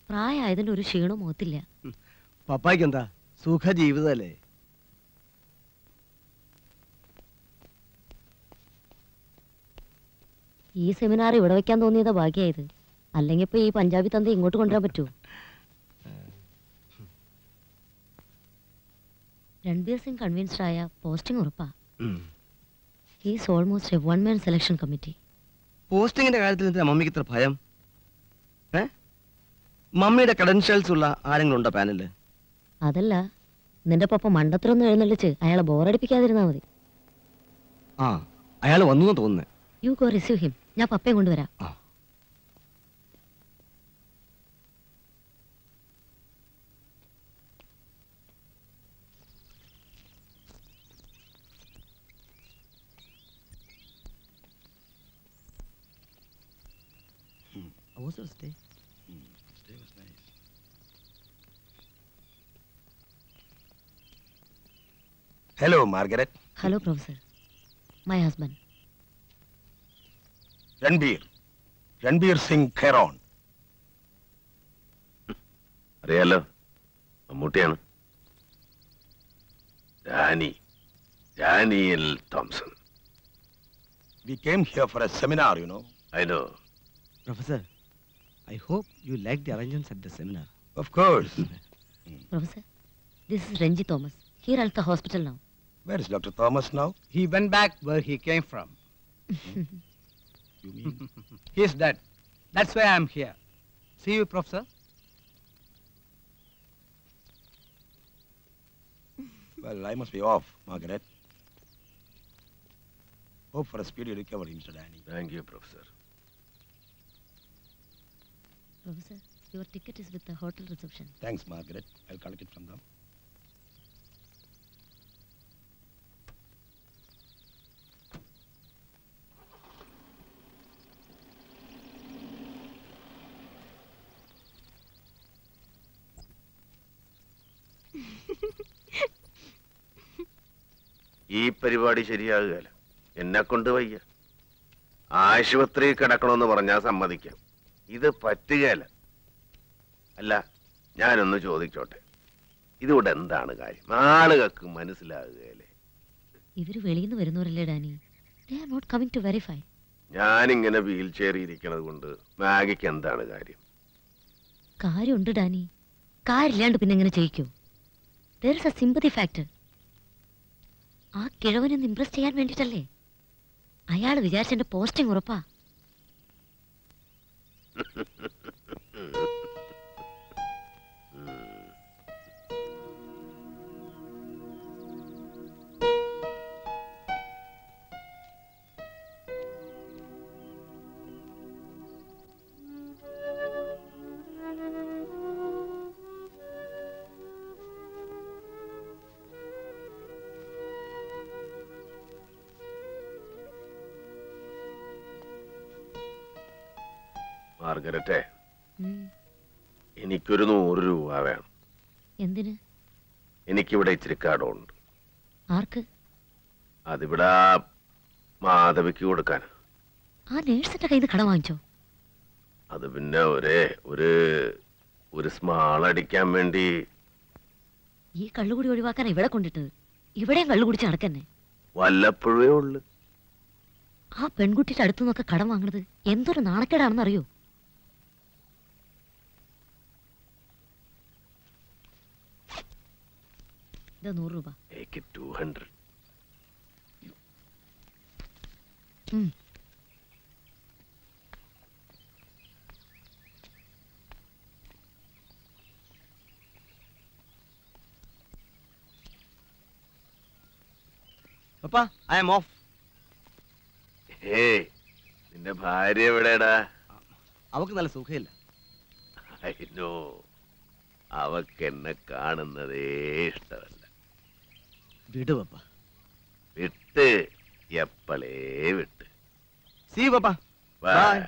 പ്രായമായതിന്റെ ഒരു ക്ഷീണവും മുഖത്തില്ല പപ്പായ്ക്ക് എന്താ സുഖ ജീവിതമല്ലേ ഈ സെമിനാർ ഇവിടെ വെക്കാൻ തോന്നിയതാ ഭാഗ്യായത് അല്ലെങ്കിൽ ഇപ്പൊ ഈ പഞ്ചാബി തന്ത ഇങ്ങോട്ട് കൊണ്ടുവരാൻ പറ്റുമോ രൺബീർ സിംഗ് കൺവിൻസ്ഡ് ആയ പോസ്റ്റിംഗ് ഉറപ്പാ he's almost a one man selection committee പോസ്റ്റിങ്ങിന്റെ കാര്യത്തിൽ എന്തിനാ മമ്മിക്ക് ഇത്ര ഭയം ഏ മമ്മിയുടെ ക്രെഡൻഷ്യൽസ് ഉള്ള ആരെങ്കിലും ഉണ്ടോ പാനലില് അതല്ല നിന്റെ പപ്പ മണ്ടത്തിലൊന്നും എഴുന്നള്ളിച്ച് അയാളെ ബോറടിപ്പിക്കാതിരുന്നാ മതി ആ അയാൾ വന്നു എന്ന് തോന്നുന്നേ യു ഗോ റിസീവ് ഹിം ഞാൻ പപ്പയും കൊണ്ടുവരാം ആ. Hello, Margaret. Hello professor my husband Ranbir. Ranbir Singh Kheron. അറിയാലോ മമ്മൂട്ടിയാണ് Danny Daniel Thompson We came here for a seminar, you know. I know professor I hope you like the arrangements at the seminar Of course. Professor this is Ranji Thomas here at the hospital now Where is Dr. Thomas now? He went back where he came from. You mean? He's dead. That's why I'm here. See you, Professor. well, I must be off, Margaret. Hope for a speedy recovery, Mr. Danny. Thank you professor professor your ticket is with the hotel reception Thanks, Margaret. I'll collect it from them. ഈ പരിപാടി ശരിയാകുകയല്ല എന്നെ കൊണ്ട് വയ്യ ആശുപത്രി കിടക്കണമെന്ന് പറഞ്ഞാൽ സമ്മതിക്കാം ഇത് പറ്റുകയല്ല അല്ല ഞാനൊന്ന് ചോദിച്ചോട്ടെ ഇതിവിടെ എന്താണ് കാര്യം ആളുകൾക്ക് മനസ്സിലാകുകയല്ലേ ഇവര് വെളിയിൽ നിന്ന് വരുന്നവരല്ലേ Danny they are not coming to verify ഞാനിങ്ങനെ വീൽ ചെയറിൽ ഇരിക്കണത് കൊണ്ട് മാഗിക്ക് എന്താണ് കാര്യം കാര്യമുണ്ട് ഡാനി കാര്യമില്ലാണ്ട് പിന്നെ എങ്ങനെ ചെയ്യിക്കൂ there is a sympathy factor ആ കിഴവനൊന്ന് ഇംപ്രസ് ചെയ്യാൻ വേണ്ടിട്ടല്ലേ അയാൾ വിചാരിച്ച എന്റെ പോസ്റ്റിംഗ് ഉറപ്പാ മാർഗരറ്റെ ഉം. എനിക്കൊരു നൂറ് രൂപ വേണം എന്തിന് എനിക്കിവിടെ ഇച്ചിരി കടമുണ്ട് ആർക്ക് അതിവിടെ ആ മാധവിക്ക് കൊടുക്കാൻ ആ നേഴ്സിന്റെ കയ്യിൽ നിന്ന് കടം വാങ്ങിച്ചോ അത് പിന്നെ ഒരേ ഒരു ഒരു സ്മാൾ അടിക്കാൻ വേണ്ടി ഈ കള്ളുകൂടി ഒഴിവാക്കാൻ ഇവിടെ കൊണ്ടിട്ടത് ഇവിടെയും കള്ളു കുടിച്ച് നടക്കന്നെ വല്ലപ്പോഴേ ഉള്ളു ആ പെൺകുട്ടിയുടെ അടുത്തു നിന്നൊക്കെ കടം വാങ്ങണത് എന്തൊരു നാണക്കേടാണെന്ന് അറിയോ ഇതാ നൂറ് രൂപ എനിക്ക് ടു ഹൺഡ്രഡ് ഉം. പപ്പാ ഐ ആം ഓഫ് ഏയ് നിന്റെ ഭാര്യ എവിടെടാ അവക്ക് നല്ല സുഖമില്ല ഐ നോ അവക്ക് എന്നെ കാണുന്നതേ ഇഷ്ടമല്ല വിട് പപ്പ വിട്ട് എപ്പളേ വിട്ട് see papa bye Bye.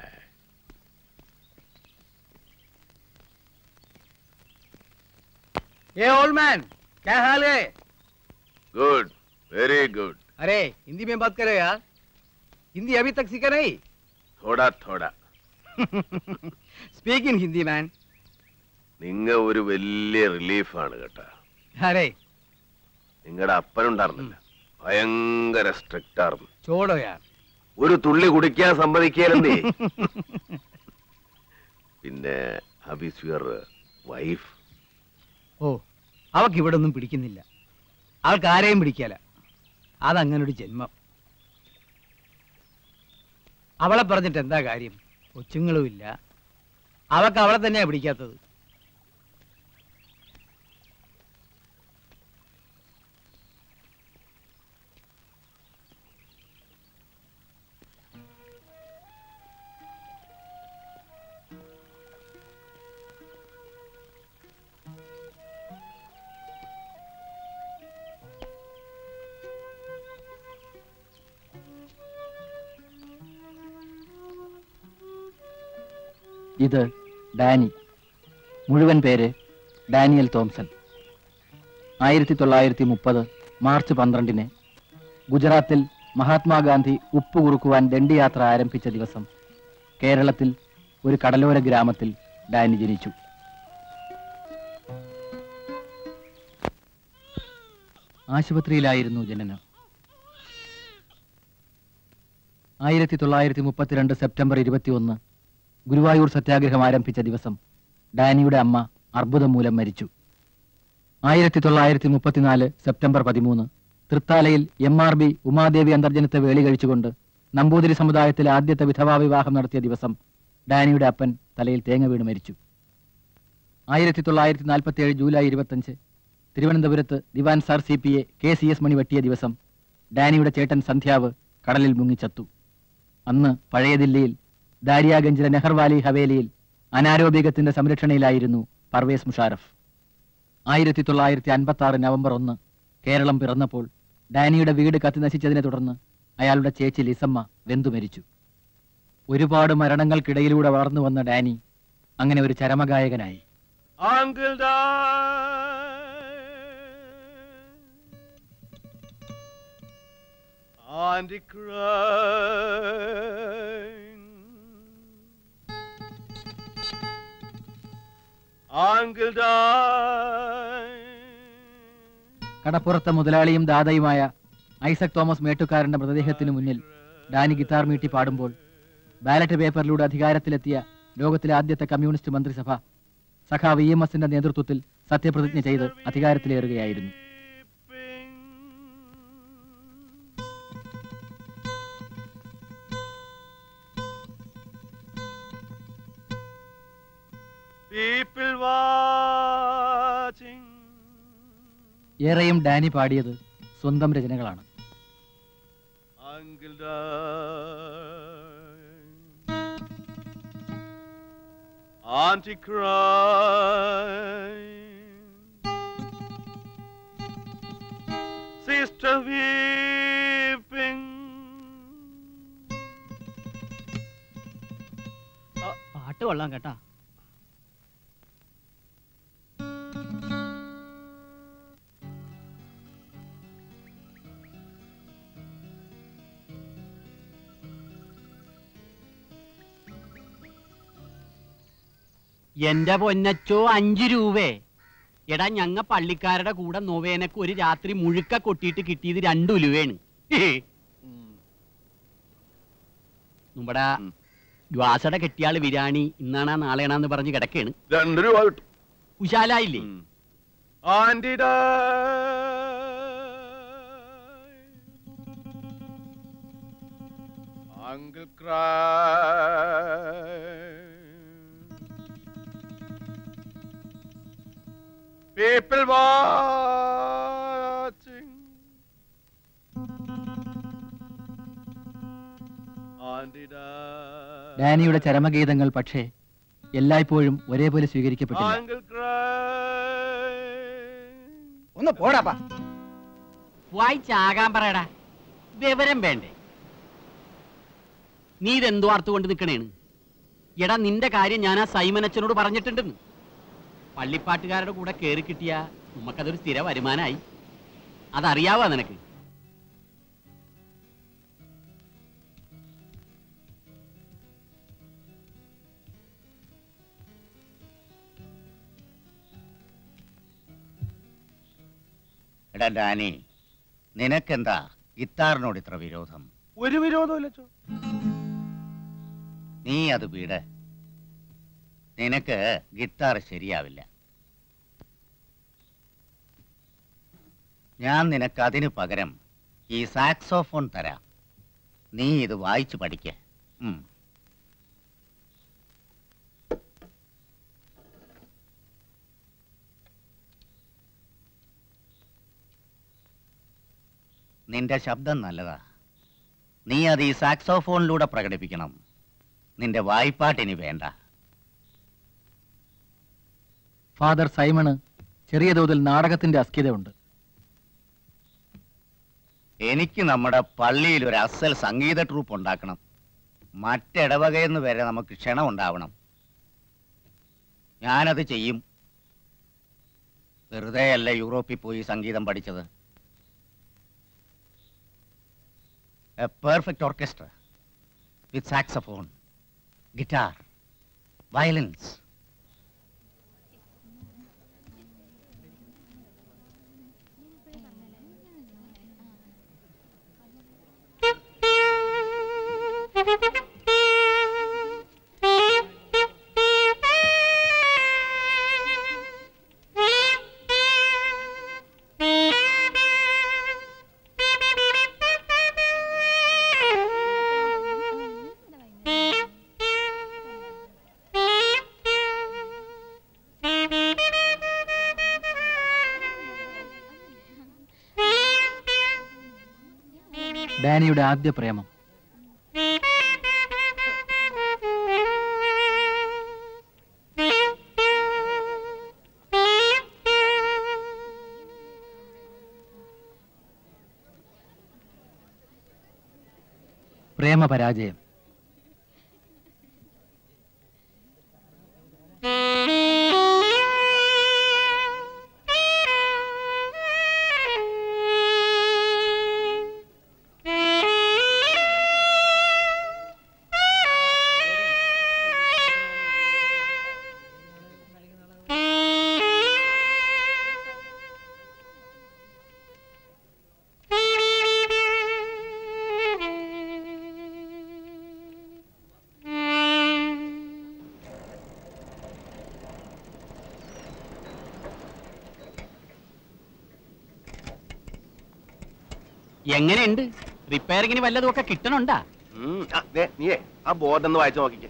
Hey, old man. क्या हाल है गुड वेरी गुड अरे हिंदी में बात करो यार हिंदी अभी तक सीखा नहीं थोड़ा थोड़ा स्पीक इन हिंदी मैन നിങ്ങ ഒരു വലിയ റിലീഫാണ് കേട്ടാ അരേ നിങ്ങളുടെ അപ്പനുണ്ടായിരുന്നില്ല ഭയങ്കര സ്ട്രിക്റ്റ് ആയിരുന്നു ചോടോ യാർ ഒരു തുള്ളി കുടിക്കാൻ സമ്മതിക്കലെന്നേ പിന്നെ ഹബീസ് യുവർ വൈഫ് ഓ അവക്ക് ഇവിടെ ഒന്നും പിടിക്കുന്നില്ല അവൾക്ക് ആരെയും പിടിക്കല അതങ്ങനെ ഒരു ജന്മം അവളെ പറഞ്ഞിട്ട് എന്താ കാര്യം കൊച്ചുങ്ങളും ഇല്ല അവക്ക് അവളെ തന്നെയാ പിടിക്കാത്തത് ഇത് ഡാനി മുഴുവൻ പേര് ഡാനിയൽ തോംസൺ ആയിരത്തി തൊള്ളായിരത്തി മുപ്പത് മാർച്ച് പന്ത്രണ്ടിന് ഗുജറാത്തിൽ മഹാത്മാഗാന്ധി ഉപ്പ് കുറുക്കുവാൻ ദണ്ഡിയാത്ര ആരംഭിച്ച ദിവസം കേരളത്തിൽ ഒരു കടലോര ഗ്രാമത്തിൽ ഡാനി ജനിച്ചു ആശുപത്രിയിലായിരുന്നു ജനനം ആയിരത്തി തൊള്ളായിരത്തി മുപ്പത്തിരണ്ട് സെപ്റ്റംബർ ഇരുപത്തിയൊന്ന് ഗുരുവായൂർ സത്യാഗ്രഹം ആരംഭിച്ച ദിവസം ഡാനിയുടെ അമ്മ അർബുദം മൂലം മരിച്ചു ആയിരത്തി തൊള്ളായിരത്തി മുപ്പത്തിനാല് സെപ്റ്റംബർ പതിമൂന്ന് തൃത്താലയിൽ എം ആർ ബി ഉമാദേവി അന്തർജനത്തെ വേളി കഴിച്ചുകൊണ്ട് നമ്പൂതിരി സമുദായത്തിലെ ആദ്യത്തെ വിധവാ വിവാഹം നടത്തിയ ദിവസം ഡാനിയുടെ അപ്പൻ തലയിൽ തേങ്ങ വീണ് മരിച്ചു ആയിരത്തി തൊള്ളായിരത്തി നാൽപ്പത്തി ഏഴ് ജൂലൈ ഇരുപത്തഞ്ച് തിരുവനന്തപുരത്ത് ദിവാൻ സാർ സി പി എ കെ സി എസ് മണി വെട്ടിയ ദിവസം ഡാനിയുടെ ചേട്ടൻ സന്ധ്യാവ് കടലിൽ മുങ്ങിച്ചത്തു അന്ന് പഴയ ദില്ലിയിൽ ദാരിയാഗഞ്ചിലെ നെഹർവാലി ഹവേലിയിൽ അനാരോഗ്യത്തിന്റെ സംരക്ഷണയിലായിരുന്നു പർവേസ് മുഷാരഫ് ആയിരത്തി തൊള്ളായിരത്തി അൻപത്തി ആറ് നവംബർ ഒന്ന് കേരളം പിറന്നപ്പോൾ ഡാനിയുടെ വീട് കത്തി നശിച്ചതിനെ തുടർന്ന് അയാളുടെ ചേച്ചി ലിസമ്മ വെന്തു മരിച്ചു ഒരുപാട് മരണങ്ങൾക്കിടയിലൂടെ വളർന്നു വന്ന ഡാനി അങ്ങനെ ഒരു ചരമഗായകനായി Uncle Auntie crying. Uncle കടപ്പുറത്തെ മുതലാളിയും ദാതയുമായ ഐസക് തോമസ് മേട്ടുകാരന്റെ മൃതദേഹത്തിന് മുന്നിൽ ഡാനി ഗിത്താർ മീട്ടി പാടുമ്പോൾ ബാലറ്റ് പേപ്പറിലൂടെ അധികാരത്തിലെത്തിയ ലോകത്തിലെ ആദ്യത്തെ കമ്മ്യൂണിസ്റ്റ് മന്ത്രിസഭ സഖാ വി എം എസിന്റെ നേതൃത്വത്തിൽ സത്യപ്രതിജ്ഞ ചെയ്ത് അധികാരത്തിലേറുകയായിരുന്നു People watching. ഏറെയും ഡാനി പാടിയത് സ്വന്തം രചനകളാണ് Uncle Auntie crying. Sister weeping. പാട്ട് കൊള്ളാം കേട്ടാ എന്റെ പൊന്നച്ചോ അഞ്ചു രൂപേ എടാ ഞങ്ങ പള്ളിക്കാരുടെ കൂടെ നൊവേനക്ക് ഒരു രാത്രി മുഴുക്ക കൊട്ടിയിട്ട് കിട്ടിയത് രണ്ടു ഉലുവയാണ് നമ്മുടെ ഗ്വാസട കെട്ടിയാള് വിരാണി ഇന്നാണാ നാളെയാണെന്ന് പറഞ്ഞ് കിടക്കാണ് രണ്ട് രൂപ കിട്ടും ഉശാലായില്ലേ auntie uncle People watching. Auntie died. ഡാനിയുടെ ചരമഗീതങ്ങൾ പക്ഷേ എല്ലായ്പ്പോഴും ഒരേപോലെ സ്വീകരിക്കപ്പെട്ടില്ല Uncle cried. ഒന്ന് പോടാപ്പാ വായിച്ചാകാൻ പറയടാ വിവരം വേണ്ടേ നീ ഇതെന്തോ അർത്ഥം നിൽക്കണേണ് എടാ നിന്റെ കാര്യം ഞാൻ ആ സൈമനച്ചനോട് പറഞ്ഞിട്ടുണ്ടെന്ന് പള്ളിപ്പാട്ടുകാരുടെ കൂടെ കയറി കിട്ടിയ നമുക്കതൊരു സ്ഥിര വരുമാനമായി അതറിയാവോ നിനക്ക് എടാ ഡാനി നിനക്കെന്താ ഗിത്താറിനോട് ഇത്ര വിരോധം ഒരു വിരോധമില്ല ചോ നീ അത് വീട് നിനക്ക് ഗിത്താർ ശരിയാവില്ല ഞാൻ നിനക്ക് അതിന് പകരം ഈ സാക്സോഫോൺ തരാം നീ ഇത് വായിച്ചു പഠിക്ക ഉം. നിന്റെ ശബ്ദം നല്ലതാ നീ അത് ഈ സാക്സോഫോണിലൂടെ പ്രകടിപ്പിക്കണം നിന്റെ വായ്പാട്ടിനി വേണ്ട ഫാദർ സൈമണ് ചെറിയ തോതിൽ നാടകത്തിന്റെ അസ്കിതയുണ്ട് എനിക്ക് നമ്മുടെ പള്ളിയിൽ ഒരു അസൽ സംഗീത ട്രൂപ്പ് ഉണ്ടാക്കണം മറ്റിടവകയെന്ന് വരെ നമുക്ക് ക്ഷണം ഉണ്ടാവണം ഞാനത് ചെയ്യും വെറുതെ അല്ല യൂറോപ്പിൽ പോയി സംഗീതം പഠിച്ചത് a perfect orchestra with saxophone guitar violins ഡാനിയുടെ ആദ്യ പ്രേമം പ്രേമപരാജയം എങ്ങനെയുണ്ട് റിപ്പയറിങ്ങിന് വല്ലതും ഒക്കെ കിട്ടണുണ്ടാ ഉം, ആ, ദേ, നീയേ ആ ബോർഡ് ഒന്ന് വായിച്ചു നോക്കിക്കേ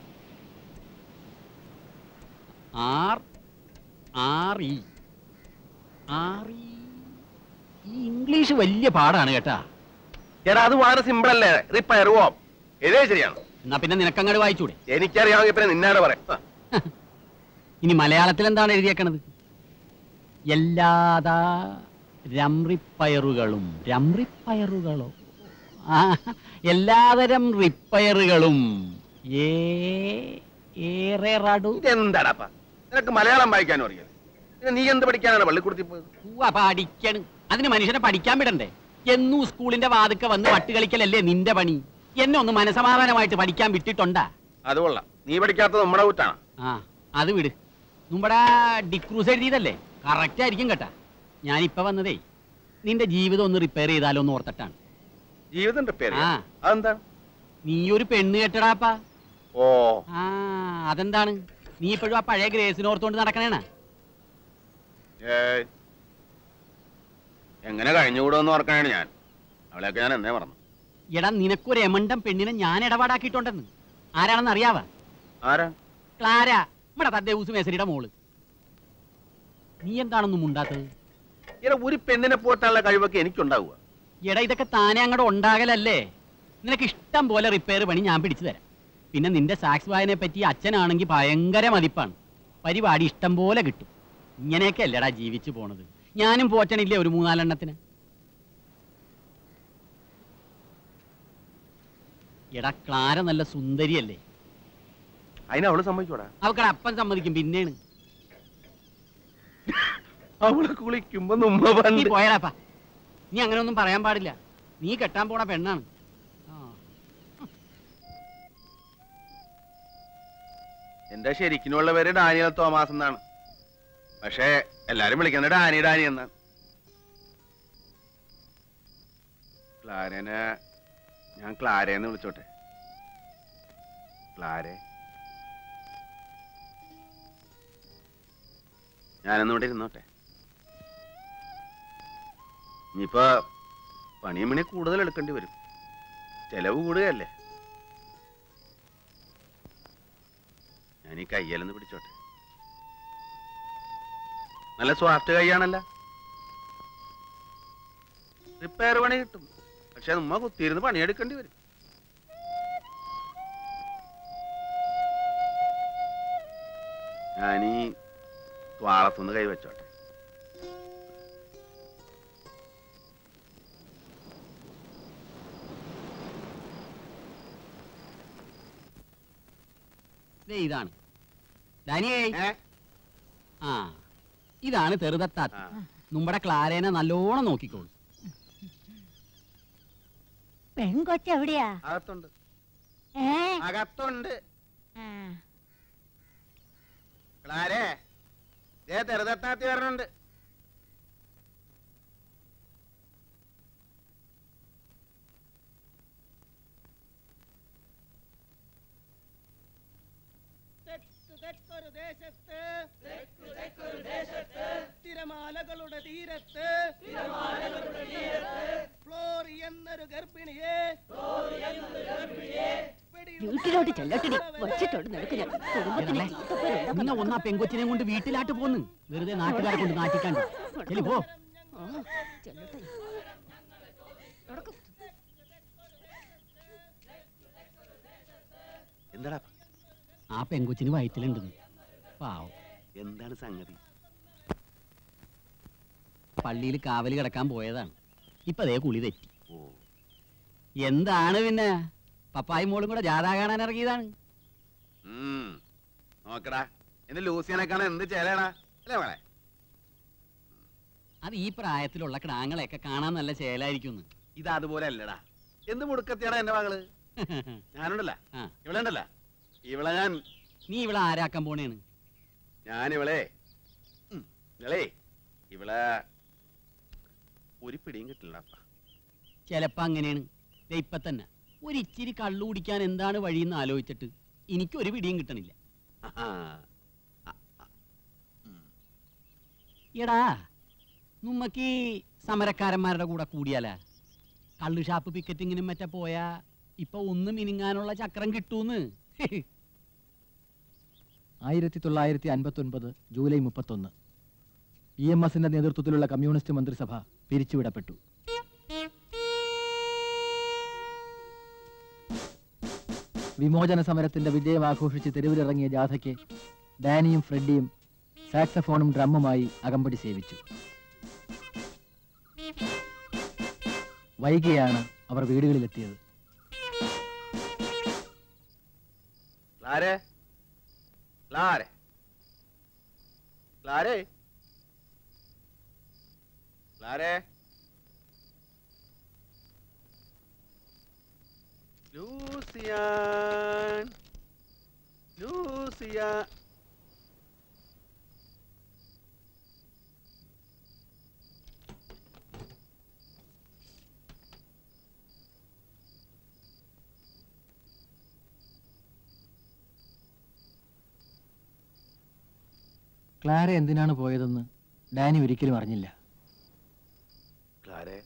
R R E R E ഈ ഇംഗ്ലീഷ് വലിയ പാടാണ് കേട്ടാ ചേട്ടാ അത് വളരെ സിമ്പിൾ അല്ലേ റിപ്പയർ പോവാം എഴുതിയത് ശരിയാണ് എന്നാ പിന്നെ നിനക്കങ്ങോട്ട് വായിച്ചൂടെ എനിക്കറിയാമെങ്കിൽ പിന്നെ നിന്നാട് പറയാം ആ, ഇനി മലയാളത്തിൽ എന്താണ് എഴുതിയേക്കണത് എല്ലാതാ രംറിപ്പയറുകളും രംറിപ്പയറുകളോ ആ എല്ലാതരം റിപ്പയറുകളും ഏ ഏറെ റടു ഇതെന്താടാപ്പാ നിനക്ക് മലയാളം വായിക്കാനും അറിയാം പിന്നെ നീ എന്ത് പഠിക്കാനാണ് പള്ളിക്കൂടത്തിൽ പോയത് ഉവ്വ, പഠിക്കണ് അതിന് മനുഷ്യനെ പഠിക്കാൻ വിടണ്ടേ എന്നും സ്കൂളിന്റെ വാതുക്ക വന്ന് വട്ട് കളിക്കലല്ലേ നിന്റെ പണി എന്നെ ഒന്ന് മനസമാധാനമായിട്ട് പഠിക്കാൻ വിട്ടിട്ടുണ്ടാ അത് കൊള്ളാം നീ പഠിക്കാത്തത് നമ്മുടെ കുറ്റാണ് ആ അത് വിട് നമ്മുടെ ഡിക്രൂസ് എഴുതിയതല്ലേ കറക്റ്റ് ആയിരിക്കും കേട്ടാ ഞാനിപ്പോ വന്നതേ നിന്റെ ജീവിതം ഒന്ന് റിപ്പയർ ചെയ്താലോ എന്ന് ഓർത്തിട്ടാണ് ജീവിതം റിപ്പയർ ആ. അതെന്താ നീ ഒരു പെണ്ണ് കെട്ടടാപ്പാ ഓ ആ അതെന്താണ് നീ ഇപ്പോഴും ആ പഴയ ഗ്രേസിനെ ഓർത്തുകൊണ്ട് നടക്കണേണ ഏയ്. എങ്ങനെ കഴിഞ്ഞുകൂടുമെന്ന് ഓർക്കണാണ് ഞാൻ അവളെയൊക്കെ ഞാൻ എന്നേ മറന്നു എടാ നിനക്കൊരു എമണ്ടം പെണ്ണിനെ ഞാൻ ഇടപാടാക്കിയിട്ടുണ്ടെന്ന് ആരാണെന്ന് അറിയാവാ ആരാ ക്ലാര നമ്മുടെ തദ്ദേവൂസ് മേസരിയുടെ മോള് നീ എന്താണെന്നും ഉണ്ടാത്തത് ഇങ്ങനെ ഒരു പെണ്ണിനെ പോറ്റാനുള്ള കഴിവൊക്കെ എനിക്കുണ്ടാവുക എടാ ഇതൊക്കെ താനെ അങ്ങോട്ട് ഉണ്ടാകലല്ലേ നിനക്ക് ഇഷ്ടം പോലെ റിപ്പയർ പണി ഞാൻ പിടിച്ചു തരാം പിന്നെ നിന്റെ സാക്സ് വായനെ പറ്റി അച്ഛനാണെങ്കിൽ ഭയങ്കര മതിപ്പാണ് പരിപാടി ഇഷ്ടം പോലെ കിട്ടും ഇങ്ങനെയൊക്കെ അല്ലടാ ജീവിച്ചു പോണത് ഞാനും പോറ്റണില്ലേ ഒരു മൂന്നാലെണ്ണത്തിന് എടാ ക്ലാര നല്ല സുന്ദരിയല്ലേ അതിന് അവള് സമ്മതിച്ചോടാ അവക്കടെ അപ്പൻ സമ്മതിക്കും പിന്നെയാണ് അവള് കുളിക്കുമ്പോ നമ്മ നീ പണ്ട് പോയടാപ്പാ നീ അങ്ങനെ ഒന്നും പറയാൻ പാടില്ല നീ കെട്ടാൻ പോണ പെണ്ണാണ് ആ എന്റെ ശരിക്കിനുള്ള പേര് ഡാനിയൽ തോമസ് എന്നാണ് പക്ഷേ എല്ലാരും വിളിക്കുന്നത് ഡാനി ഡാനി എന്നാണ് ക്ലാരനെ ഞാൻ ക്ലാരേന്ന് വിളിച്ചോട്ടെ ക്ലാരെ ഞാനൊന്നിവിടെ ഇരുന്നോട്ടെ ഇനിയിപ്പോ പണിയും പണി കൂടുതൽ എടുക്കേണ്ടി വരും ചെലവ് കൂടുകയല്ലേ ഞാൻ ഈ കയ്യിലൊന്ന് പിടിച്ചോട്ടെ നല്ല സ്വാഫ്റ്റ് കൈയാണല്ല റിപ്പയർ പണി കിട്ടും പക്ഷെ നമ്മ കുത്തിയിരുന്ന് പണിയെടുക്കേണ്ടി വരും ഞാനീ ത്വാളത്തുനിന്ന് കൈവച്ചോട്ടെ ദേ ഇതാണ് ഡാനിയേ ആ ഇതാണ് തെറുതത്താത്ത നമ്മുടെ ക്ലാരേനെ നല്ലോണം നോക്കിക്കോളൂ പെൺകൊച്ചെവിടെയാ അകത്തുണ്ട് ഏ അകത്തുണ്ട് ആ. ക്ലാരേ ദേ തെറുതത്താത്തി വരണുണ്ട് തെക്കൊരു ദേശത്ത് തിരമാലകളുടെ തീരത്ത് ഫ്ലോറി എന്നൊരു ഗർഭിണിയെ വീട്ടിലോട്ട് ചെല്ലട്ടടി വച്ചിട്ടുണ്ട് നിനക്ക് ഞാൻ കുടുംബത്തിന് ചീത്തപ്പേരുണ്ടാക്കണം. നിന്നെ ഒന്നാ പെങ്കൊച്ചിനെ കൊണ്ട് വീട്ടിലാട്ട് പോന്ന് വെറുതെ നാട്ടുകാരെ കൊണ്ട് നാട്ടിക്കാണ്ട് ചെല്ലു പോ ആ, ചെല്ലട്ടെ. എന്താടാ ആ പെങ്കൊച്ചിന് വയറ്റിലുണ്ടെന്ന് പാവം എന്താണ് സംഗതി പള്ളിയിൽ കാവല് കിടക്കാൻ പോയതാണ് ഇപ്പൊ അതേ കുളി തെറ്റി ഓ എന്താണ് പിന്നെ പപ്പായും മോളും കൂടെ ജാഥ കാണാൻ ഇറങ്ങിയതാണ് ഉം. നോക്കടാ എന്റെ ലൂസിയനെ കാണാൻ എന്ത് ചേലടാ അല്ലേ മോളെ അത് ഈ പ്രായത്തിലുള്ള കിടാങ്ങളെയൊക്കെ കാണാൻ നല്ല ചേലായിരിക്കും ഇത് അതുപോലെ അല്ലടാ എന്ത് മുടുക്കത്തിയാടാ എന്റെ മകള് ഞാനുണ്ടല്ല ആ. ഇവിടെ ഉണ്ടല്ല ഇവളെ ഞാൻ നീ ഇവിടെ ആരാക്കാൻ പോണേണ് ഞാൻ ഇവളെ ഉം, ഇവളെ ഇവളെ ഒരു പിടിയും കിട്ടില്ല അപ്പ ചിലപ്പോ അങ്ങനെയാണ് ദേ ഇപ്പൊ തന്നെ ഒരു ഇച്ചിരി കള്ളു കുടിക്കാൻ എന്താണ് വഴിയെന്ന് ആലോചിച്ചിട്ട് എനിക്കൊരു പിടിയും കിട്ടണില്ല എടാ നമ്മക്ക് ഈ സമരക്കാരന്മാരുടെ കൂടെ കൂടിയാലാ കള്ളു ഷാപ്പ് പിക്കറ്റിങ്ങിനും മറ്റേ പോയാ ഇപ്പൊ ഒന്ന് മിനുങ്ങാനുള്ള ചക്രം കിട്ടൂന്ന് ആയിരത്തി തൊള്ളായിരത്തി അൻപത്തി ഒൻപത് ജൂലൈ മുപ്പത്തൊന്ന് ഇ എം എസിന്റെ നേതൃത്വത്തിലുള്ള കമ്മ്യൂണിസ്റ്റ് മന്ത്രിസഭ പിരിച്ചുവിടപ്പെട്ടു വിമോചന സമരത്തിന്റെ വിജയം ആഘോഷിച്ച് തെരുവിലിറങ്ങിയ ജാഥയ്ക്ക് ഡാനിയും ഫ്രെഡിയും സാക്സഫോണും ഡ്രമ്മുമായി അകമ്പടി സേവിച്ചു വൈകിയാണ് അവർ വീടുകളിലെത്തിയത് Clare Clare Clare Clare Lucian Lucia Clara എന്തിനാണ് പോയതെന്ന് ഡാനി ഒരിക്കലും അറിഞ്ഞില്ല ക്ലാരെ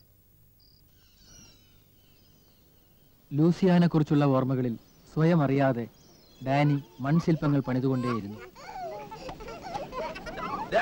ലൂസിയാനെ കുറിച്ചുള്ള ഓർമ്മകളിൽ സ്വയം അറിയാതെ ഡാനി മൺശില്പങ്ങൾ പണിതുകൊണ്ടേയിരുന്നു ദേ.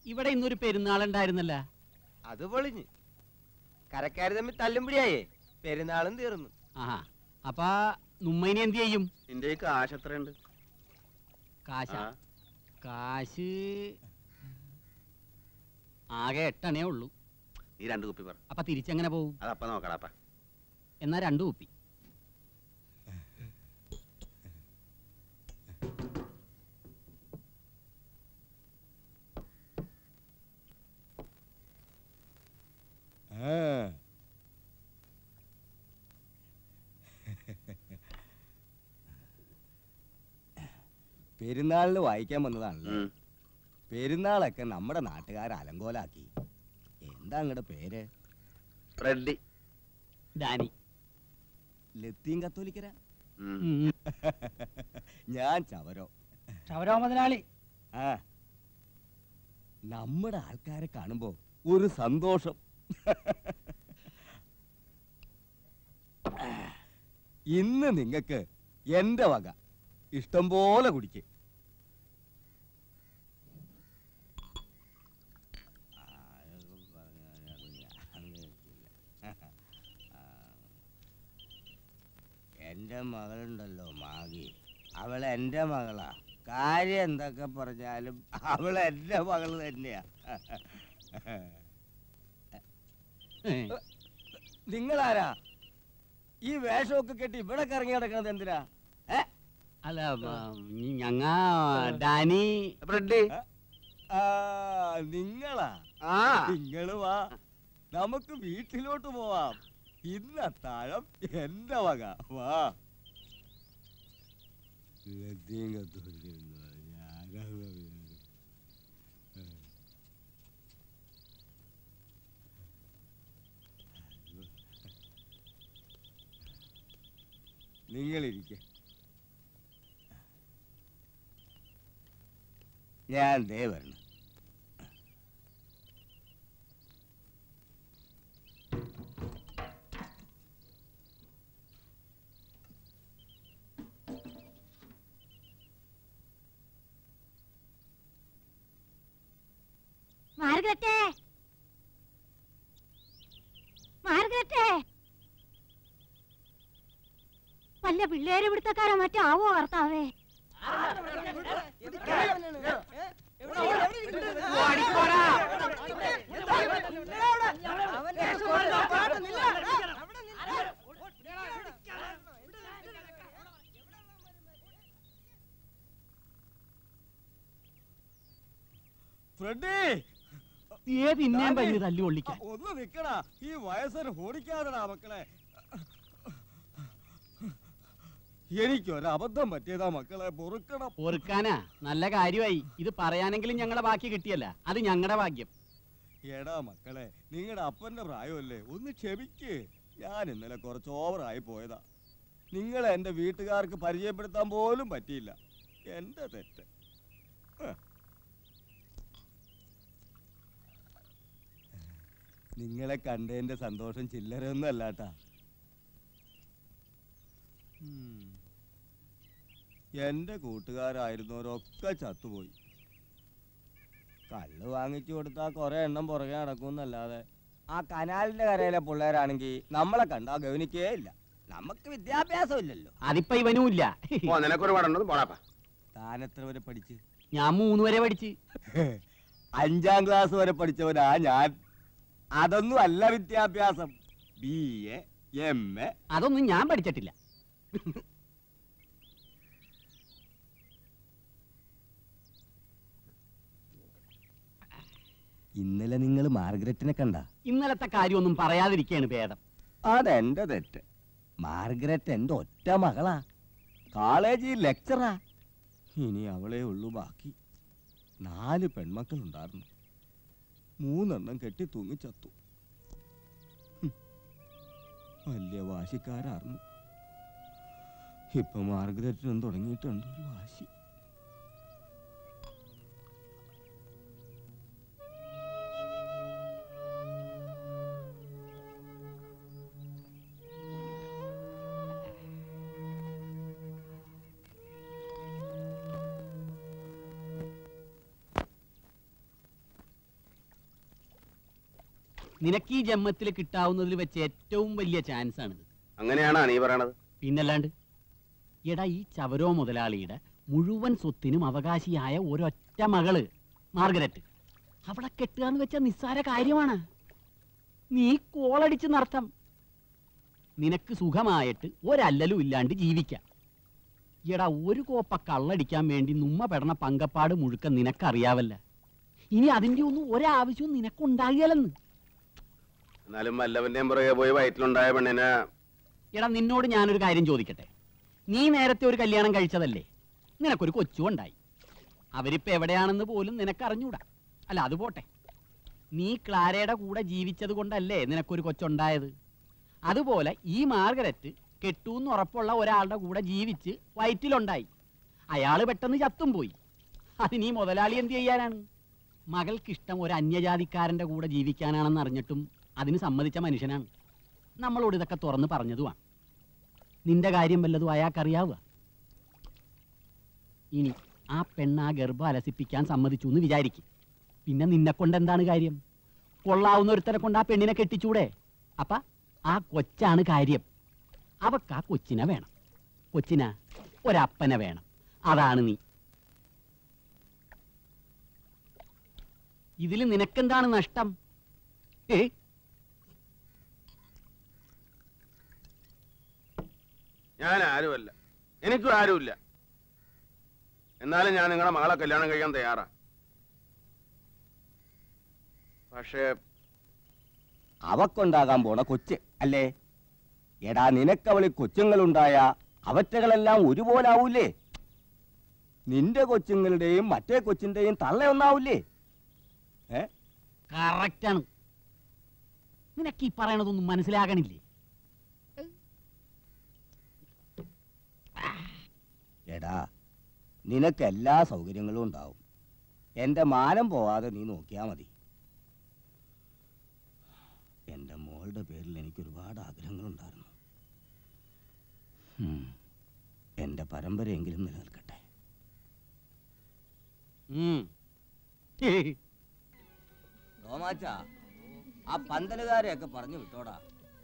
ഇവിടെ ഇന്നൊരു പെരുന്നാളുണ്ടായിരുന്നല്ല അത് പൊളിഞ്ഞ് കരക്കാര് തമ്മിൽ തല്ലുംപിടിയായേ പെരുന്നാളും തീർന്നു ആഹാ അപ്പൊ നുമ്മൈനെ എന്ത് ചെയ്യും നിന്റെ ഈ കാശ് എത്രയുണ്ട് കാശ ആ. കാശ് ആകെ എട്ടണേ ഉള്ളൂ നീ രണ്ട് കുപ്പി പറ അപ്പൊ തിരിച്ചെങ്ങനെ പോവും അതപ്പ നോക്കടാപ്പ എന്നാ രണ്ടു കുപ്പി പെരുന്നാളിന് വായിക്കാൻ വന്നതാണല്ലേ പെരുന്നാളൊക്കെ നമ്മുടെ നാട്ടുകാർ അലങ്കോലാക്കി എന്താ അങ്ങടെ പേര് റെഡ്ഡി ഡാനി ലത്തീൻ കത്തോലിക്കര ഉം. ഞാൻ ചവരോ ചവരോ മുതലാളി ആ നമ്മുടെ ആൾക്കാരെ കാണുമ്പോ ഒരു സന്തോഷം ഇന്ന് നിങ്ങക്ക് എന്റെ വക ഇഷ്ടം പോലെ കുടിക്ക് എന്റെ മകളുണ്ടല്ലോ മാഗി അവൾ എന്റെ മകളാ കാര്യം എന്തൊക്കെ പറഞ്ഞാലും അവൾ എന്റെ മകൾ തന്നെയാ നിങ്ങളാരാ ഈ വേഷമൊക്കെ കെട്ടി ഇവിടെ കറങ്ങി നടക്കണത് എന്തിനാ അല്ല ഞങ്ങ ഡാനി റെഡ്ഡി ആ നിങ്ങളാ നിങ്ങള് വാ നമുക്ക് വീട്ടിലോട്ട് പോവാം ഇന്ന് അത്താഴം എന്റെ വക വാ ലത്തീൻ കത്തോലിക്കരെന്ന് പറഞ്ഞാ ആരാ പറയുന്നത്? നിങ്ങളിരിക്കെ ഞാൻ ദേ വരണം മാർഗരറ്റെ മാർഗരറ്റെ വല്ല പിള്ളേര് പിടുത്തക്കാരോ മറ്റോ ആവോ കർത്താവേ ഫ്രെഡി ഏ പിന്നെയും വലിയ തല്ലു കൊള്ളിക്കാൻ ഒന്ന് നിക്കടാ ഈ വയസ്സന് ഓടിക്കാതെടാ മക്കളെ എനിക്കൊരു അബദ്ധം പറ്റിയതാ മക്കളെ പൊറുക്കണം പൊറുക്കാനാ നല്ല കാര്യമായി ഇത് പറയാനെങ്കിലും ഞങ്ങളെ ബാക്കി കിട്ടിയല്ല അത് ഞങ്ങളുടെ ഭാഗ്യം എടാ മക്കളെ നിങ്ങളുടെ അപ്പന്റെ പ്രായമല്ലേ ഒന്ന് ക്ഷമിക്ക് ഞാൻ ഇന്നലെ കുറച്ച് ഓവറായി പോയതാ നിങ്ങളെ എന്റെ വീട്ടുകാർക്ക് പരിചയപ്പെടുത്താൻ പോലും പറ്റിയില്ല എന്റെ തെറ്റ് ഹ്. നിങ്ങളെ കണ്ടതിന്റെ സന്തോഷം ചില്ലറയൊന്നും അല്ലാട്ടാ ഉം. എന്റെ കൂട്ടുകാരായിരുന്നവരൊക്കെ ചത്തുപോയി കള്ള് വാങ്ങിച്ചു കൊടുത്താൽ കുറെ എണ്ണം പുറകെ നടക്കുമെന്നല്ലാതെ ആ കനാലിന്റെ കരയിലെ പിള്ളേരാണെങ്കിൽ നമ്മളെ കണ്ടാ ഗവനിക്കേ ഇല്ല നമുക്ക് വിദ്യാഭ്യാസം ഇല്ലല്ലോ അതിപ്പോ ഇവനും ഇല്ല നിനക്കൊരു പടം പോടാപ്പാ താൻ എത്ര വരെ പഠിച്ച് ഞാൻ മൂന്ന് വരെ പഠിച്ച് അഞ്ചാം ക്ലാസ് വരെ പഠിച്ചവനാ ഞാൻ അതൊന്നും അല്ല വിദ്യാഭ്യാസം ബി എ എം എ അതൊന്നും ഞാൻ പഠിച്ചിട്ടില്ല ഇന്നലെ നിങ്ങൾ മാർഗരറ്റിനെ കണ്ട ഇന്നലത്തെ കാര്യമൊന്നും പറയാതിരിക്കുകയാണ് ഭേദം അതെന്റെ തെറ്റ് മാർഗരറ്റ് എന്റെ ഒറ്റ മകളാ കോളേജിൽ ലെക്ചറാ ഇനി അവളെ ഉള്ളൂ ബാക്കി നാല് പെൺമക്കളുണ്ടായിരുന്നു മൂന്നെണ്ണം കെട്ടി തൂങ്ങി ചത്തു ഹും. വലിയ വാശിക്കാരായിരുന്നു ഇപ്പൊ മാർഗരറ്റിനും തുടങ്ങിയിട്ടുണ്ട് ഒരു വാശി നിനക്ക് ഈ ജന്മത്തിൽ കിട്ടാവുന്നതിൽ വെച്ച് ഏറ്റവും വലിയ ചാൻസ് ആണിത് അങ്ങനെയാണോ നീ പറയണത് പിന്നല്ലാണ്ട് എടാ ഈ ചവരോ മുതലാളിയുടെ മുഴുവൻ സ്വത്തിനും അവകാശിയായ ഒരൊറ്റ മകള് മാർഗരറ്റ് അവളെ കെട്ടുക എന്ന് വെച്ച നിസ്സാര കാര്യമാണ് നീ കോളടിച്ച് നടത്തം നിനക്ക് സുഖമായിട്ട് ഒരല്ലലും ഇല്ലാണ്ട് ജീവിക്കാം എടാ ഒരു കോപ്പ കള്ളടിക്കാൻ വേണ്ടി നുമ്മ പെടണ പങ്കപ്പാട് മുഴുക്ക നിനക്കറിയാവല്ല ഇനി അതിന്റെ ഒന്നും ഒരാവശ്യവും നിനക്കുണ്ടാകില്ലെന്ന് എന്നാലും വല്ലവന്റെയും പുറകെ പോയി വയറ്റിലുണ്ടായ പെണ്ണിനെ എടാ നിന്നോട് ഞാനൊരു കാര്യം ചോദിക്കട്ടെ നീ നേരത്തെ ഒരു കല്യാണം കഴിച്ചതല്ലേ നിനക്കൊരു കൊച്ചു ഉണ്ടായി അവരിപ്പോ എവിടെയാണെന്ന് പോലും നിനക്കറിഞ്ഞൂടാ അല്ല അത് പോട്ടെ നീ ക്ലാരയുടെ കൂടെ ജീവിച്ചത് കൊണ്ടല്ലേ നിനക്കൊരു കൊച്ചുണ്ടായത് അതുപോലെ ഈ മാർഗരറ്റ് കെട്ടൂന്ന് ഉറപ്പുള്ള ഒരാളുടെ കൂടെ ജീവിച്ച് വയറ്റിലുണ്ടായി അയാൾ പെട്ടെന്ന് ചത്തും പോയി അതിന് ഈ മുതലാളി എന്ത് ചെയ്യാനാണ് മകൾക്കിഷ്ടം ഒരു അന്യജാതിക്കാരന്റെ കൂടെ ജീവിക്കാനാണെന്ന് അറിഞ്ഞിട്ടും അതിന് സമ്മതിച്ച മനുഷ്യനാണ് നമ്മളോട് ഇതൊക്കെ തുറന്ന് പറഞ്ഞതുമാണ് നിന്റെ കാര്യം വല്ലതും അയാൾക്കറിയാവുക ഇനി ആ പെണ്ണ് ആ ഗർഭം അലസിപ്പിക്കാൻ സമ്മതിച്ചു എന്ന് വിചാരിക്കും പിന്നെ നിന്നെ കൊണ്ട് എന്താണ് കാര്യം കൊള്ളാവുന്ന ഒരുത്തനെ കൊണ്ട് ആ പെണ്ണിനെ കെട്ടിച്ചൂടെ അപ്പ ആ കൊച്ചാണ് കാര്യം അവക്ക് ആ കൊച്ചിനെ വേണം കൊച്ചിന ഒരപ്പനെ വേണം അതാണ് നീ ഇതിൽ നിനക്കെന്താണ് നഷ്ടം ഏ ഞാൻ ആരുമല്ല എനിക്കും ആരുമില്ല എന്നാലും ഞാൻ നിങ്ങളുടെ മകളെ കല്യാണം കഴിക്കാൻ തയ്യാറാ പക്ഷേ അവക്കുണ്ടാകാൻ പോണ കൊച്ച് അല്ലേ എടാ നിനക്കവളി കൊച്ചുങ്ങളുണ്ടായ അവറ്റകളെല്ലാം ഒരുപോലെ ആവൂലേ നിന്റെ കൊച്ചുങ്ങളുടെയും മറ്റേ കൊച്ചിന്റെയും തള്ള ഒന്നാവൂലേ ഏ കറക്റ്റാണ് നിനക്ക് ഈ പറയണതൊന്നും മനസ്സിലാകണില്ലേ എടാ നിനക്ക് എല്ലാ സൗകര്യങ്ങളും ഉണ്ടാവും എന്റെ മാനം പോവാതെ നീ നോക്കിയാ മതി എന്റെ മോളുടെ പേരിൽ എനിക്ക് ഒരുപാട് ആഗ്രഹങ്ങളുണ്ടായിരുന്നു ഉം. എന്റെ പരമ്പരയെങ്കിലും നിലനിൽക്കട്ടെ തോമാച്ച ആ പന്തലുകാരെയൊക്കെ പറഞ്ഞു വിട്ടോടാ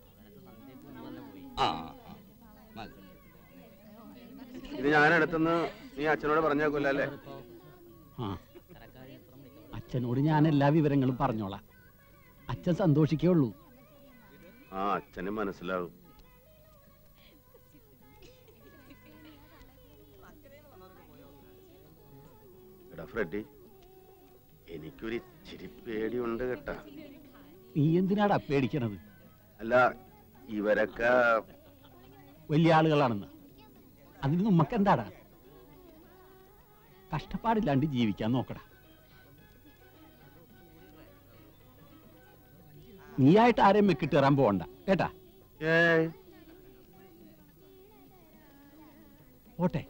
ആ ആ, മതി. ഇത് ഞാൻ അടുത്തുനിന്ന് നീ അച്ഛനോട് പറഞ്ഞേക്കൂല അല്ലേ ആ അച്ഛനോട് ഞാൻ എല്ലാ വിവരങ്ങളും പറഞ്ഞോളാം അച്ഛൻ സന്തോഷിക്കേ ഉള്ളൂ ആ അച്ഛന് മനസ്സിലാവും എടാ ഫ്രെഡി എനിക്കൊരു ഇച്ചിരി പേടിയുണ്ട് കേട്ടാ നീ എന്തിനാടാ പേടിക്കണത് അല്ല ഇവരൊക്കെ വലിയ ആളുകളാണെന്ന് അതിന് നമ്മക്ക് എന്താടാ കഷ്ടപ്പാടില്ലാണ്ട് ജീവിക്കാൻ നോക്കടാ നീയായിട്ട് ആരെയും മെക്കിട്ട് കയറാൻ പോകണ്ട കേട്ടാ ഏയ് പോട്ടെ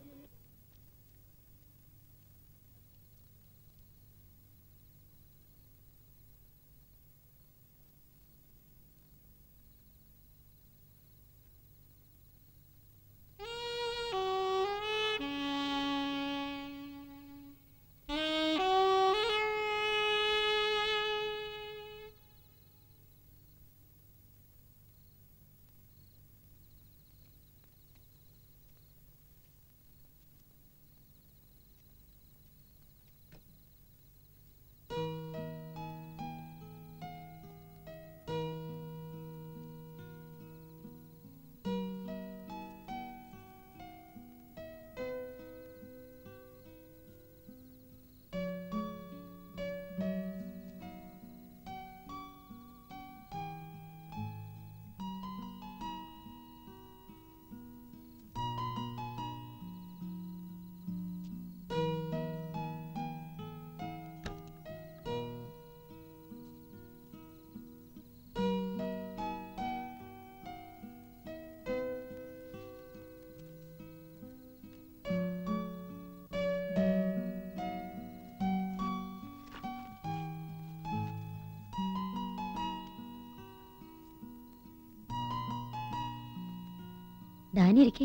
ഡാനി ഇരിക്കേ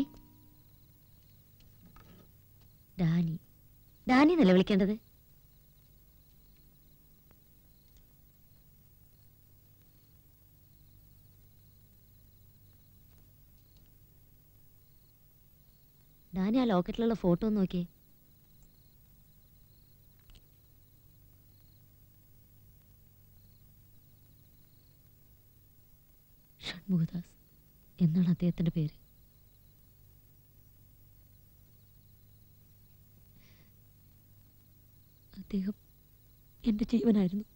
ഡാനി ഡാനി എന്നല്ലേ വിളിക്കേണ്ടത് ഡാനി ആ ലോക്കറ്റിലുള്ള ഫോട്ടോ ഒന്ന് നോക്കിയേ ഷൺമുഖദാസ് എന്നാണ് അദ്ദേഹത്തിന്റെ പേര് അദ്ദേഹം എന്റെ ജീവനായിരുന്നു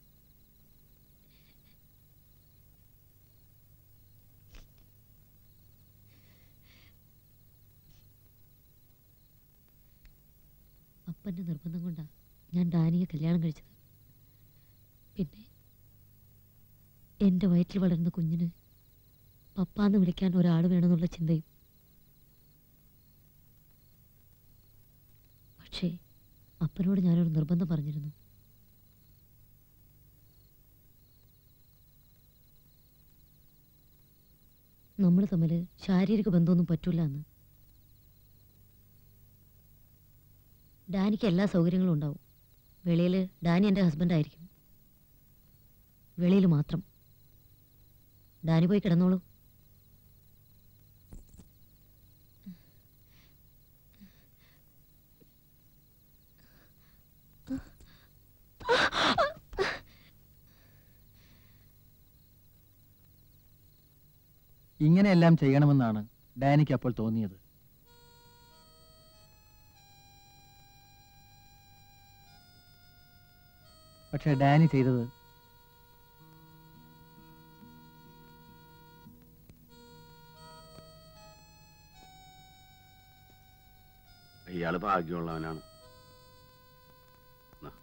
അപ്പന്റെ നിർബന്ധം കൊണ്ടാ ഞാൻ ഡാനിയെ കല്യാണം കഴിച്ചത് പിന്നെ എന്റെ വയറ്റിൽ വളരുന്ന കുഞ്ഞിന് പപ്പാന്ന് വിളിക്കാൻ ഒരാൾ വേണമെന്നുള്ള ചിന്തയും പക്ഷേ അപ്പനോട് ഞാനൊരു നിർബന്ധം പറഞ്ഞിരുന്നു നമ്മൾ തമ്മിൽ ശാരീരിക ബന്ധമൊന്നും പറ്റൂല എന്ന് ഡാനിക്ക് എല്ലാ സൗകര്യങ്ങളും ഉണ്ടാവും വെളിയിൽ ഡാനി എൻ്റെ ഹസ്ബൻഡ് ആയിരിക്കും വെളിയിൽ മാത്രം ഡാനി പോയി കിടന്നോളൂ ഇങ്ങനെയെല്ലാം ചെയ്യണമെന്നാണ് ഡാനിക്ക് അപ്പോൾ തോന്നിയത് പക്ഷെ ഡാനി ചെയ്തത് ഇയാള് ഭാഗ്യമുള്ളവനാണ് ന്നാ.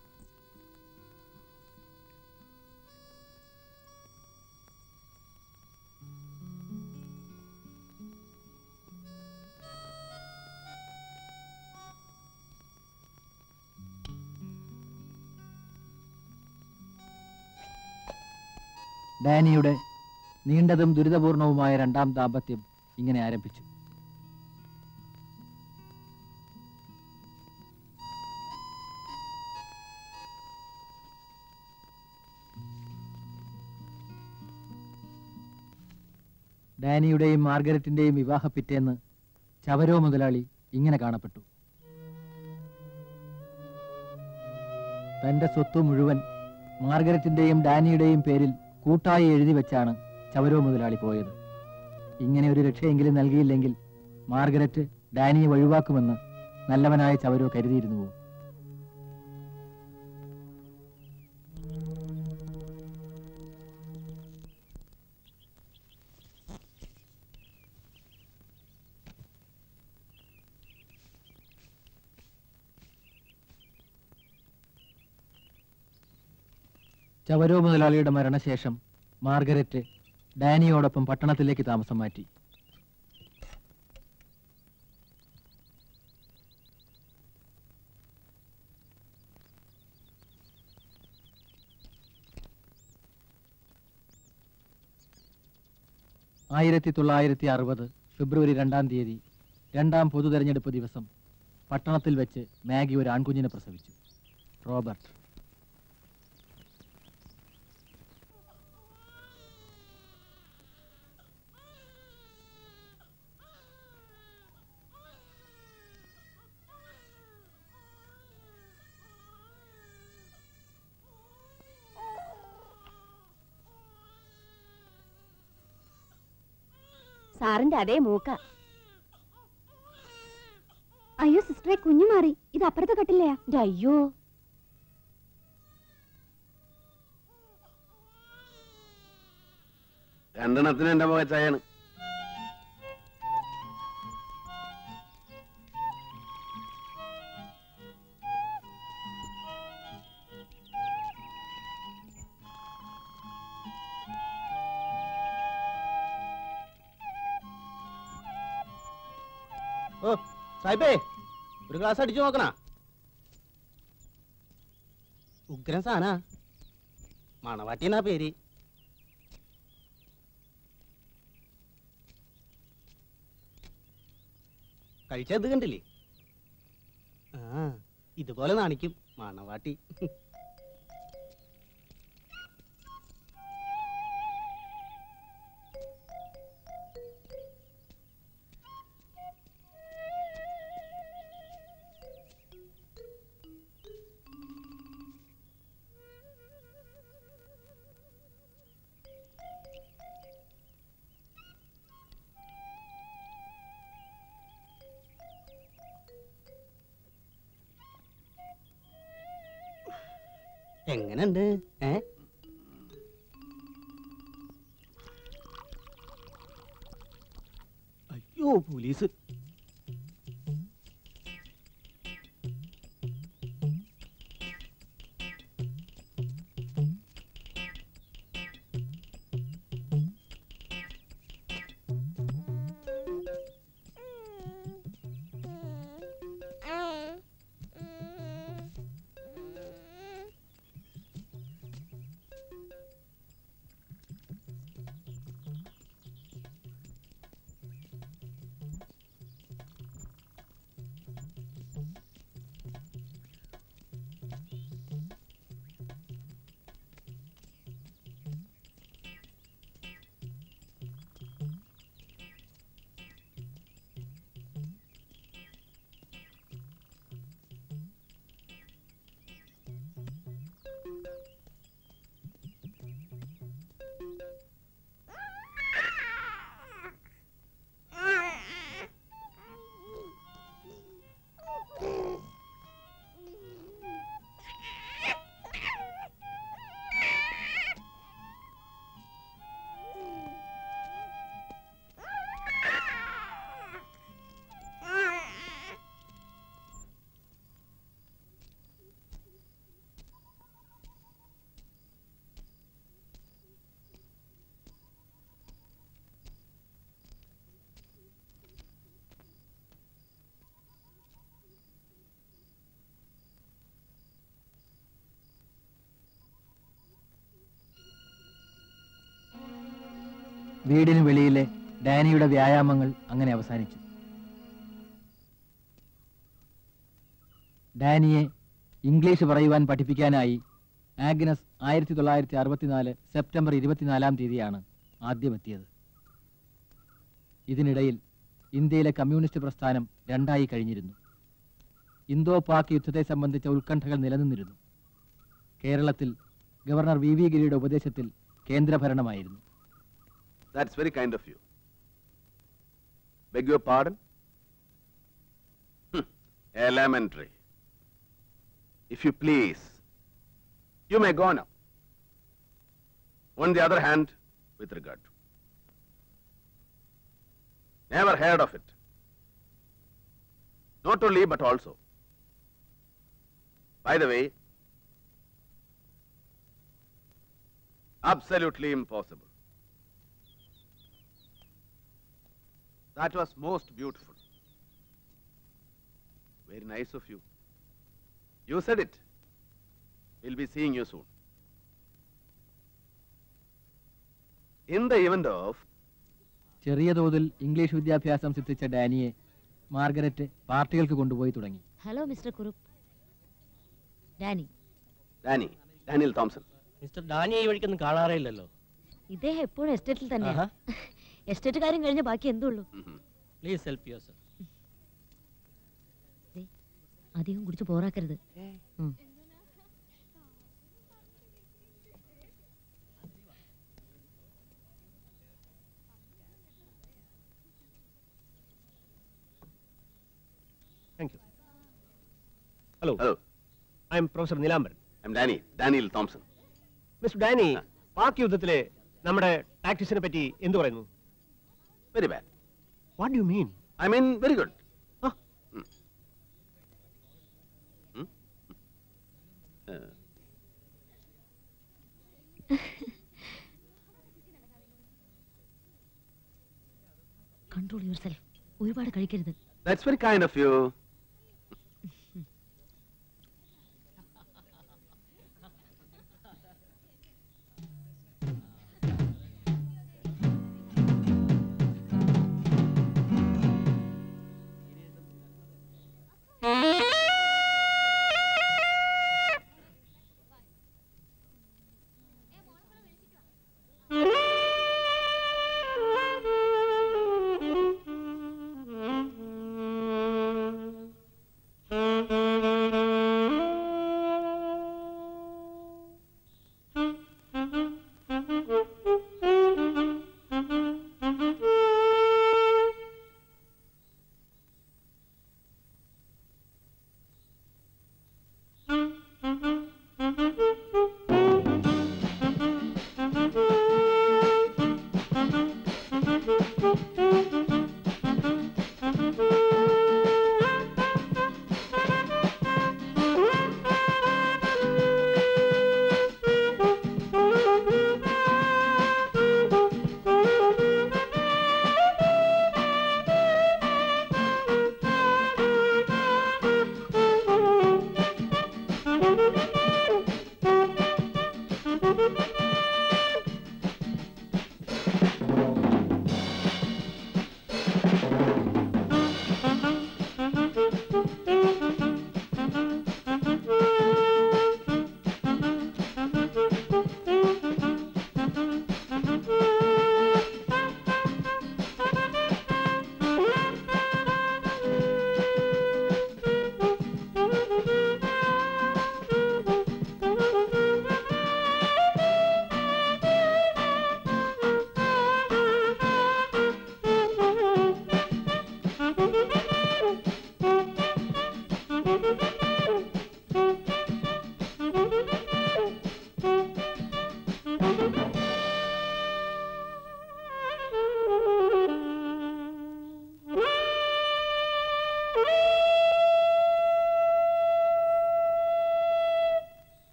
ഡാനിയുടെ നീണ്ടതും ദുരിതപൂർണവുമായ രണ്ടാം ദാമ്പത്യം ഇങ്ങനെ ആരംഭിച്ചു ഡാനിയുടെയും മാർഗരറ്റിന്റെയും വിവാഹ പിറ്റേന്ന് ചവരോ മുതലാളി ഇങ്ങനെ കാണപ്പെട്ടു തന്റെ സ്വത്ത് മുഴുവൻ മാർഗരറ്റിന്റെയും ഡാനിയുടെയും പേരിൽ കൂട്ടായി എഴുതി വെച്ചാണ് ചവരോ മുതലാളി പോയത് ഇങ്ങനെ ഒരു രക്ഷയെങ്കിലും നൽകിയില്ലെങ്കിൽ മാർഗരറ്റ് ഡാനിയെ ഒഴിവാക്കുമെന്ന് നല്ലവനായ ചവരോ കരുതിയിരുന്നുവോ ചവരോ മുതലാളിയുടെ മരണശേഷം മാർഗരറ്റ് ഡാനിയോടൊപ്പം പട്ടണത്തിലേക്ക് താമസം മാറ്റി ആയിരത്തി തൊള്ളായിരത്തി അറുപത് ഫെബ്രുവരി രണ്ടാം തീയതി രണ്ടാം പൊതു തെരഞ്ഞെടുപ്പ് ദിവസം പട്ടണത്തിൽ വെച്ച് മാഗി ഒരു ആൺകുഞ്ഞിനെ പ്രസവിച്ചു റോബർട്ട് സാറിന്റെ അതേ മൂക്ക അയ്യോ സിസ്റ്ററെ കുഞ്ഞു മാറി ഇത് അപ്പുറത്തെ കട്ടില്ലയാ അയ്യോ രണ്ടെണ്ണത്തിന് എന്റെ മുഖച്ചായാണ് ഓ സാഹിബേ ഒരു ഗ്ലാസ് അടിച്ചു നോക്കണ ഉഗ്രൻ സാന മണവാട്ടിന്നാ പേര് കഴിച്ചത് കണ്ടില്ലേ ആ ഇതുപോലെ നാണിക്കും മണവാട്ടി എങ്ങനെയുണ്ട് ഏ അയ്യോ പോലീസ് വീടിന് വെളിയിലെ ഡാനിയുടെ വ്യായാമങ്ങൾ അങ്ങനെ അവസാനിച്ചു ഡാനിയെ ഇംഗ്ലീഷ് പറയുവാൻ പഠിപ്പിക്കാനായി ആഗ്നസ് ആയിരത്തി തൊള്ളായിരത്തി അറുപത്തിനാല് സെപ്റ്റംബർ ഇരുപത്തിനാലാം തീയതിയാണ് ആദ്യമെത്തിയത് ഇതിനിടയിൽ ഇന്ത്യയിലെ കമ്മ്യൂണിസ്റ്റ് പ്രസ്ഥാനം രണ്ടായി കഴിഞ്ഞിരുന്നു ഇന്തോ പാക് യുദ്ധത്തെ സംബന്ധിച്ച ഉത്കണ്ഠകൾ നിലനിന്നിരുന്നു കേരളത്തിൽ ഗവർണർ വി വി ഗിരിയുടെ ഉപദേശത്തിൽ കേന്ദ്രഭരണമായിരുന്നു That's very kind of you. Beg your pardon? Hmm, Elementary. If you please, you may go now. On the other hand, with regard to. Never heard of it. Not only, but also. By the way, absolutely impossible. That was most beautiful. Very nice of you. You said it. We'll be seeing you soon. In the event of ചെറിയ തോതിൽ English വിദ്യാഭ്യാസം സിദ്ധിച്ച ഡാനിയെ Margaret പാർട്ടികൾക്ക് കൊണ്ടുപോയി തുടങ്ങി hello mister Kurup Danny Danny, Daniel Thompson. Mister Danny ഈ വഴിക്കൊന്നും കാണാറേ ഇല്ലല്ലോ ഇദ്ദേഹം എപ്പോഴും എസ്റ്റേറ്റിൽ തന്നെയാണ് എസ്റ്റേറ്റ് കാര്യം കഴിഞ്ഞ ബാക്കി എന്തുള്ളൂ പ്ലീസ് ഹെൽപ്പ് യുവർ സെൽഫ് അധികം കുടിച്ച് പോറാക്കരുത് ഉം. Thank you hello Hello. I'm professor Nilambaran I'm Danny, Daniel Thompson. Mister Danny Pak യുദ്ധത്തിലെ നമ്മുടെ ടാക്ടിക്സിനെ പറ്റി എന്ത് പറയുന്നു Very bad. What you mean I mean, very good. Ah. Hmm. Hmm? Uh, control yourself ഒരുപാട് കഴിക്കരുത് that's very kind of you.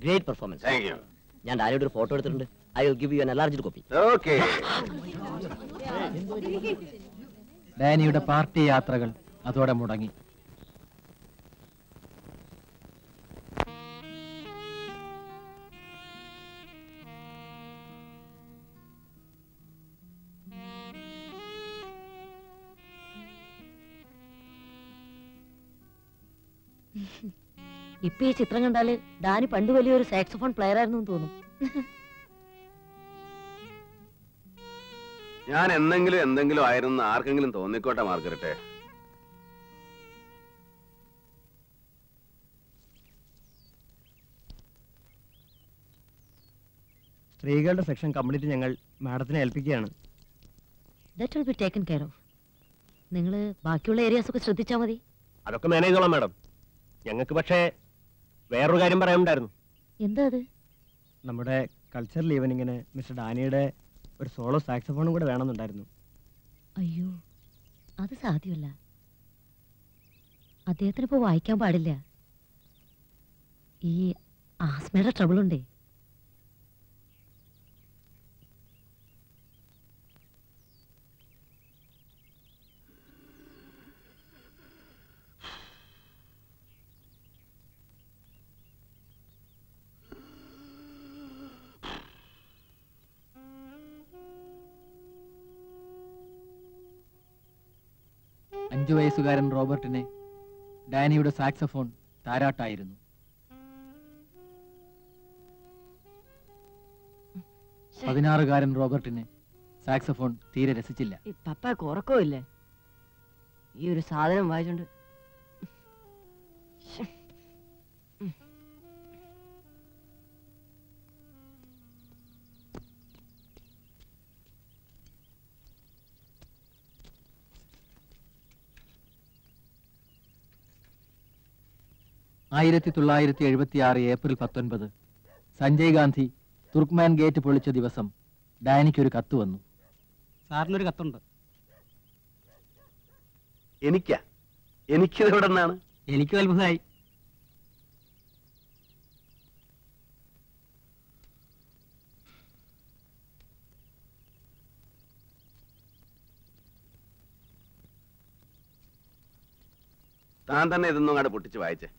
Great performance thank you ഞാൻ ഡാനിയുടെ ഒരു ഫോട്ടോ എടുത്തിട്ടുണ്ട് I will give you an enlarge copy okay ഡാനിയുടെ party യാത്രകൾ അതോടെ മുടങ്ങി ഇപ്പൊ ഈ ചിത്രം കണ്ടാല് ഡാനി പണ്ട് വലിയൊരു സാക്സഫോൺ പ്ലെയർ ആയിരുന്നു എന്ന് തോന്നും ഞാൻ എന്തെങ്കിലും എന്തെങ്കിലും ആയിരുന്നു ആർക്കെങ്കിലും തോന്നിക്കോട്ടെ മാർഗരറ്റെ സ്ത്രീകളുടെ സെക്ഷൻ കംപ്ലീറ്റ് ഞങ്ങൾ മാഡത്തിനെ ഏൽപ്പിക്കുകയാണ് that will be taken care of നിങ്ങൾ ബാക്കിയുള്ള ഏരിയാസ് ഒക്കെ ശ്രദ്ധിച്ചാൽ മതി അതൊക്കെ മാനേജ് ചെയ്തോളാം മാഡം ഞങ്ങൾക്ക് പക്ഷേ വേറൊരു കാര്യം പറയാനുണ്ടായിരുന്നു എന്താ അത് നമ്മുടെ കൾച്ചറൽ ഈവനിങ്ങിന് മിസ്റ്റർ ഡാനിയുടെ ഒരു സോളോ സാക്സഫോണും കൂടെ വേണമെന്നുണ്ടായിരുന്നു അയ്യോ അത് സാധ്യമല്ല അദ്ദേഹത്തിന് ഇപ്പോൾ വായിക്കാൻ പാടില്ല ഈ ആസ്മയുടെ ട്രബിൾ ഉണ്ടേ അഞ്ചു വയസ്സുകാരൻ റോബർട്ടിനെ ഡാനിയുടെ സാക്സഫോൺ താരാട്ടായിരുന്നു പതിനാറുകാരൻ റോബർട്ടിനെ സാക്സഫോൺ തീരെ രസിച്ചില്ല ഈ പപ്പക്ക് ഉറക്കമില്ലേ ഈ ഒരു സാധനം വായിച്ചോണ്ട് ശ്ശെ. ഉം. ആയിരത്തി തൊള്ളായിരത്തി എഴുപത്തി ആറ് ഏപ്രിൽ പത്തൊൻപത് സഞ്ജയ് ഗാന്ധി തുർക്ക്മാൻ ഗേറ്റ് പൊളിച്ച ദിവസം ഡാനിക്കൊരു കത്ത് വന്നു സാറിനൊരു കത്തുണ്ട് എനിക്കാ എനിക്കിത് എവിടെ നിന്നാണ് എനിക്ക് അത്ഭുതമായി താൻ തന്നെ ഇതൊന്നും അങ്ങോട്ട് പൊട്ടിച്ച് വായിച്ചേ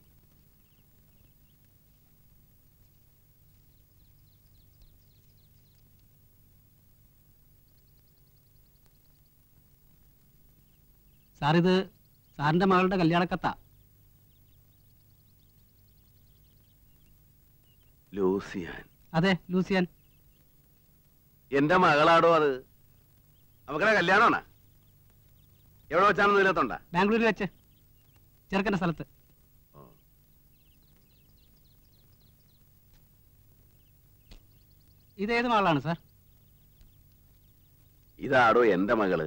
സാറിത് സാറിന്റെ മകളുടെ കല്യാണക്കത്താ ലൂസിയാൻ അതെ ലൂസിയാൻ എന്റെ മകളാടോ അത് അവക്കടെ കല്യാണമാണ് എവിടെ വെച്ചാണെന്ന് ഇതിനകത്തുണ്ട ബാംഗ്ലൂരിൽ വെച്ച് ചെറുക്കന്റെ സ്ഥലത്ത് ഇതേത് മകളാണ് സാർ ഇതാടോ എന്റെ മകള്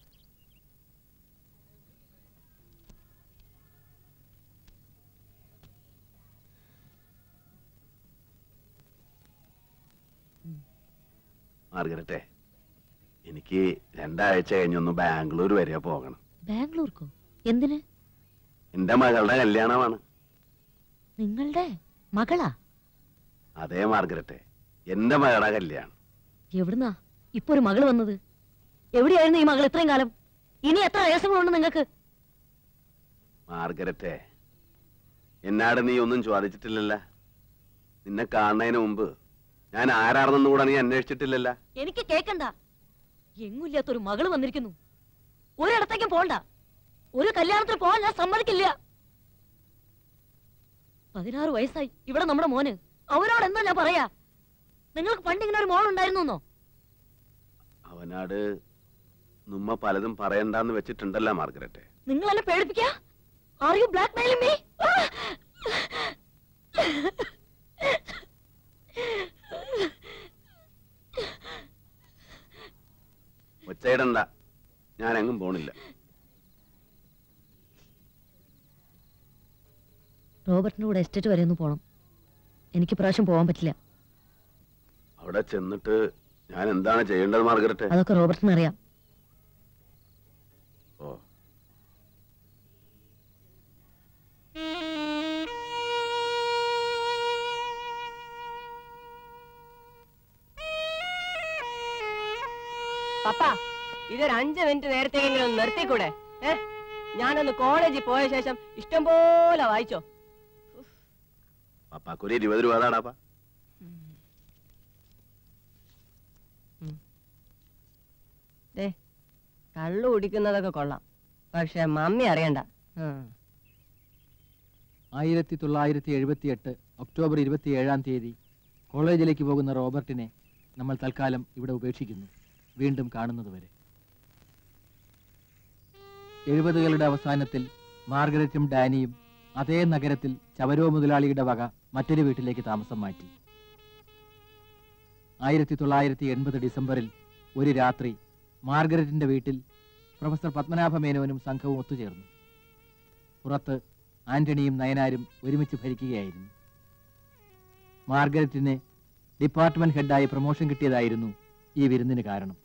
മാർഗരറ്റെ എനിക്ക് രണ്ടാഴ്ച കഴിഞ്ഞൊന്ന് ബാംഗ്ലൂർ വരെ പോകണം ബാംഗ്ലൂർക്കോ എന്തിന് എന്റെ മകളുടെ കല്യാണമാണ് നിങ്ങളുടെ മകളാ അതേ മാർഗരറ്റെ എന്റെ മകളുടെ കല്യാണം എവിടുന്നാ ഇപ്പൊ ഒരു മകള് വന്നത് എവിടെയായിരുന്നു ഈ മകൾ ഇത്രയും കാലം ഇനി എത്ര രഹസ്യങ്ങളുണ്ട് നിങ്ങൾക്ക് മാർഗരറ്റെ എന്നാട് നീ ഒന്നും ചോദിച്ചിട്ടില്ലല്ല നിന്നെ കാണുന്നതിന് മുമ്പ് ഞാൻ ആരാണെന്നും കൂടെ നീ അന്വേഷിച്ചിട്ടില്ലല്ല എനിക്ക് കേക്കണ്ട എങ്ങുമില്ലാത്തൊരു മകള് വന്നിരിക്കുന്നു ഒരിടത്തേക്കും പോണ്ട ഒരു കല്യാണത്തിന് പോകാൻ ഞാൻ സമ്മതിക്കില്ല പതിനാറ് വയസ്സായി ഇവിടെ നമ്മുടെ മോന് അവരോട് എന്താ ഞാൻ പറയാ നിങ്ങൾക്ക് പണ്ട് ഇങ്ങനെ ഒരു മോൾ ഉണ്ടായിരുന്നോ അവനാട് നമ്മ പലതും പറയണ്ടെന്ന് വെച്ചിട്ടുണ്ടല്ല മാർഗരറ്റെ നിങ്ങൾ എന്നെ പേടിപ്പിക്കാ are you blackmailing me ഒച്ചയിടണ്ട ഞാൻ എങ്ങും പോണില്ല റോബർട്ടിന്റെ കൂടെ എസ്റ്റേറ്റ് വരെ ഒന്ന് പോണം എനിക്ക് പ്രാവശ്യം പോകാൻ പറ്റില്ല അവിടെ ചെന്നിട്ട് ഞാൻ എന്താണ് ചെയ്യേണ്ടത് മാർഗരറ്റെ അതൊക്കെ റോബർട്ടിന് അറിയാം ഓ പപ്പ ഇതൊരു അഞ്ച് മിനിറ്റ് നേരത്തെങ്കിലും ഒന്ന് നിർത്തിക്കൂടെ ഏ ഞാനൊന്ന് കോളേജിൽ പോയ ശേഷം ഇഷ്ടം പോലെ വായിച്ചോ പപ്പാക്കൊരു ഇരുപത് രൂപ താടാപ്പാ ദേ കള്ളു കുടിക്കുന്നതൊക്കെ കൊള്ളാം പക്ഷെ മമ്മി അറിയണ്ട ഉം. ആയിരത്തി തൊള്ളായിരത്തി എഴുപത്തിയെട്ട് ഒക്ടോബർ ഇരുപത്തിയേഴാം തീയതി കോളേജിലേക്ക് പോകുന്ന റോബർട്ടിനെ നമ്മൾ തൽക്കാലം ഇവിടെ ഉപേക്ഷിക്കുന്നു വീണ്ടും കാണുന്നതുവരെ എഴുപതുകളുടെ അവസാനത്തിൽ മാർഗരറ്റും ഡാനിയും അതേ നഗരത്തിൽ ചവരോ മുതലാളിയുടെ വക മറ്റൊരു വീട്ടിലേക്ക് താമസം മാറ്റി ആയിരത്തി തൊള്ളായിരത്തി എൺപത് ഡിസംബറിൽ ഒരു രാത്രി മാർഗരറ്റിന്റെ വീട്ടിൽ പ്രൊഫസർ പത്മനാഭ മേനോനും സംഘവും ഒത്തുചേർന്നു പുറത്ത് ആന്റണിയും നയനാരും ഒരുമിച്ച് ഭരിക്കുകയായിരുന്നു മാർഗരറ്റിന് ഡിപ്പാർട്ട്മെന്റ് ഹെഡായി പ്രൊമോഷൻ കിട്ടിയതായിരുന്നു ഈ വിരുന്നിന് കാരണം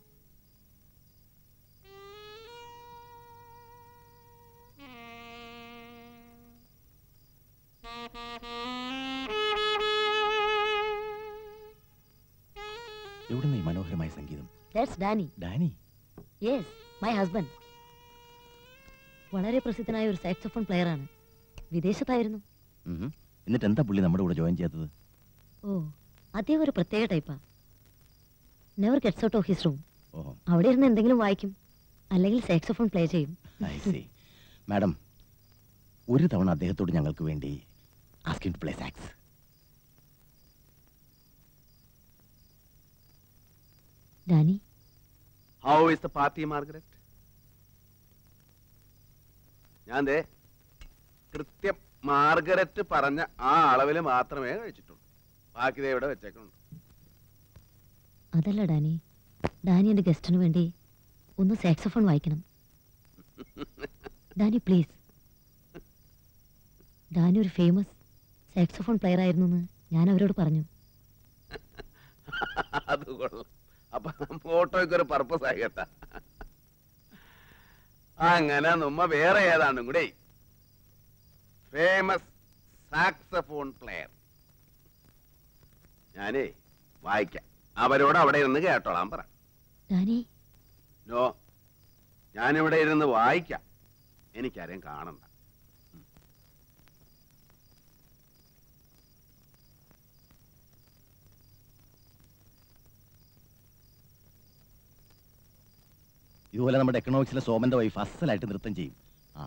എവിടുന്ന് ഈ മനോഹരമായ സംഗീതം that's Danny Danny yes my husband വളരെ പ്രസിദ്ധനായ ഒരു സാക്സോഫോൺ പ്ലെയറാണ് വിദേശത്തായിരുന്നു ഉം. എന്നിട്ട് എന്താ പുള്ളി നമ്മുടെ കൂടെ ജോയിൻ ചെയ്തത് ഓ അദ്ദേഹം ഒരു പ്രത്യേക ടൈപ്പാ never gets out of his room ഓഹോ അവിടെ ഇരുന്ന് എന്തെങ്കിലും വായിക്കും അല്ലെങ്കിൽ സാക്സോഫോൺ പ്ലേ ചെയ്യും ഐ സി മാഡം ഒരു തവണ അദ്ദേഹത്തോട് ഞങ്ങൾക്ക് വേണ്ടി asking to play sax Danny how is the party Margaret ഞാൻ ദേ കൃത്യം മാർഗരറ്റ് പറഞ്ഞ ആ അളവിൽ മാത്രമേ കഴിച്ചിട്ടുള്ളൂ ബാക്കി ദേ ഇവിടെ വെച്ചേക്കുന്നുണ്ട് അതല്ല ഡാനി ഡാനി എൻ്റെ ഗസ്റ്റിന് വേണ്ടി ഒന്ന് സാക്സോഫോൺ വായിക്കണം ഡാനി പ്ലീസ് ഡാനി ഒരു ഫേമസ് സാക്സോഫോൺ പ്ലെയർ ആയിരുന്നു എന്ന് ഞാൻ അവരോട് പറഞ്ഞു അത് കൊള്ളാം അപ്പൊ ഫോട്ടോയ്ക്ക് ഒരു പർപ്പസ് ആയി കേട്ടാ അങ്ങനെ നമ്മ വേറെ ഏതാണ്ടും കൂടെ ഫേമസ് സാക്സഫോൺ പ്ലെയർ ഞാനേ വായിക്കാം അവരോട് അവിടെ ഇരുന്ന് കേട്ടോളാൻ പറ ഡാനി നോ ഞാനിവിടെ ഇരുന്ന് വായിക്കാം എനിക്കാരെയും കാണണ്ട ഇതുപോലെ നമ്മുടെ എക്കണോമിക്സിലെ സോമന്റെ വൈഫ് അസലായിട്ട് നൃത്തം ചെയ്യും ആ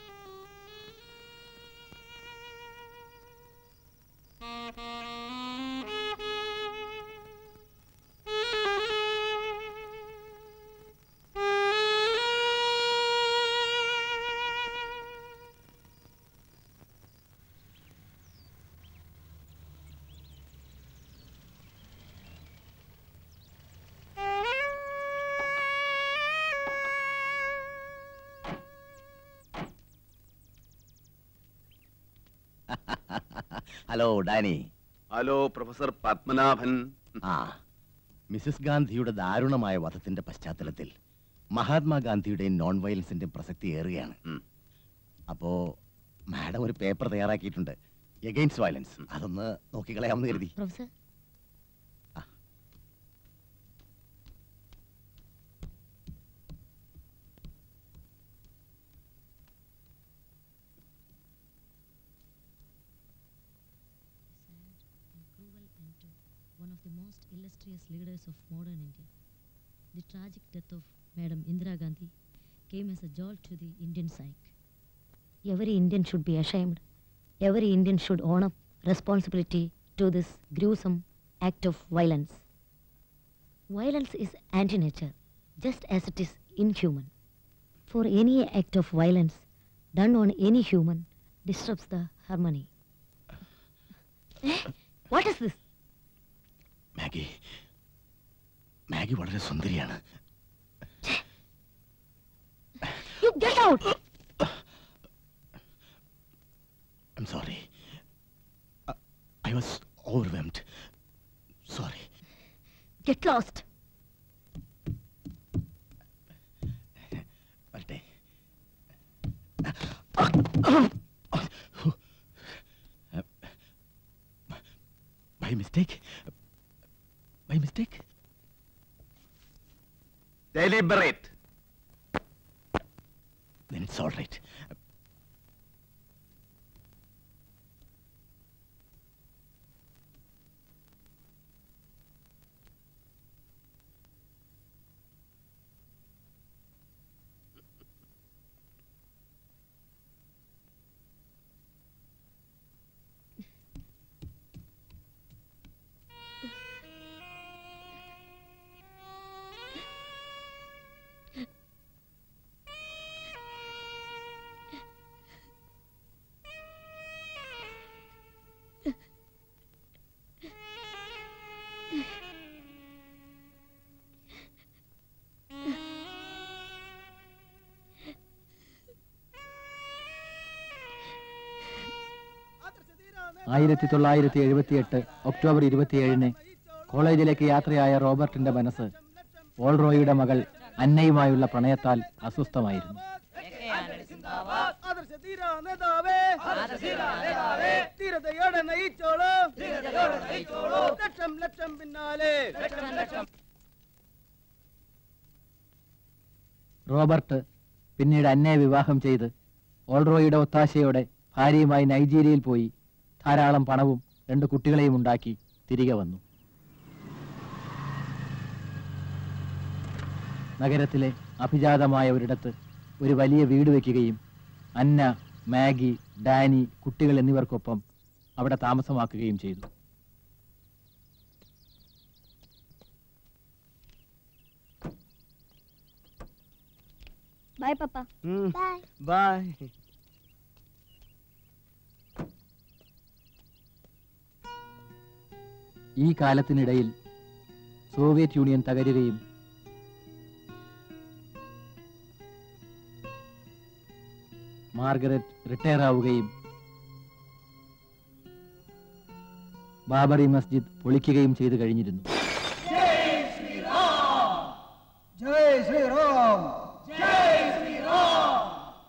hello Danny hello professor Padmanabhan ആ മിസസ് ഗാന്ധിയുടെ ദാരുണമായ വധത്തിന്റെ പശ്ചാത്തലത്തിൽ മഹാത്മാഗാന്ധിയുടെയും നോൺ വയലൻസിന്റെയും പ്രസക്തി ഏറുകയാണ് അപ്പോ മാഡം ഒരു പേപ്പർ തയ്യാറാക്കിയിട്ടുണ്ട് എഗെയിൻസ്റ്റ് വയലൻസ് അതൊന്ന് നോക്കിക്കളയാമെന്ന് കരുതി professor one of the most illustrious leaders of modern India. The tragic death of Madam Indira Gandhi came as a jolt to the Indian psyche. Every Indian should be ashamed. Every Indian should own up responsibility to this gruesome act of violence. Violence is anti-nature, just as it is inhuman. For any act of violence done on any human disrupts the harmony. Eh? What is this? Maggie Maggie വളരെ സുന്ദരിയാണ് You get out! I'm sorry. I, I was overwhelmed. Sorry. Get lost! വരട്ടെ by mistake by mistake ദേ deliberate Then it's all right. ആയിരത്തി തൊള്ളായിരത്തി എഴുപത്തിയെട്ട് October ഇരുപത്തിയേഴിന് കോളേജിലേക്ക് യാത്രയായ റോബർട്ടിന്റെ മനസ്സ് ഓൾറോയുടെ മകൾ അന്നയുമായുള്ള പ്രണയത്താൽ അസ്വസ്ഥമായിരുന്നു ആദർശ ധീര നേതാവേ ധീരതയോടെ നയിച്ചോളൂ ലക്ഷം ലക്ഷം പിന്നാലെ റോബർട്ട് പിന്നീട് അന്നയെ വിവാഹം ചെയ്ത് ഓൾറോയുടെ ഒത്താശയോടെ ഭാര്യയുമായി നൈജീരിയയിൽ പോയി ധാരാളം പണവും രണ്ട് കുട്ടികളെയും ഉണ്ടാക്കി തിരികെ വന്നു നഗരത്തിലെ അഭിജാതമായ ഒരിടത്ത് ഒരു വലിയ വീട് വയ്ക്കുകയും അന്ന മാഗി ഡാനി കുട്ടികൾ എന്നിവർക്കൊപ്പം അവിടെ താമസമാക്കുകയും ചെയ്തു ബൈ പപ്പ ബൈ ബൈ ഈ കാലത്തിനിടയിൽ സോവിയറ്റ് യൂണിയൻ തകരുകയും മാർഗരറ്റ് റിട്ടയർ ആവുകയും ബാബറി മസ്ജിദ് പൊളിക്കുകയും ചെയ്തു കഴിഞ്ഞിരുന്നു ജയ് ശ്രീറാം ജയ് ശ്രീറാം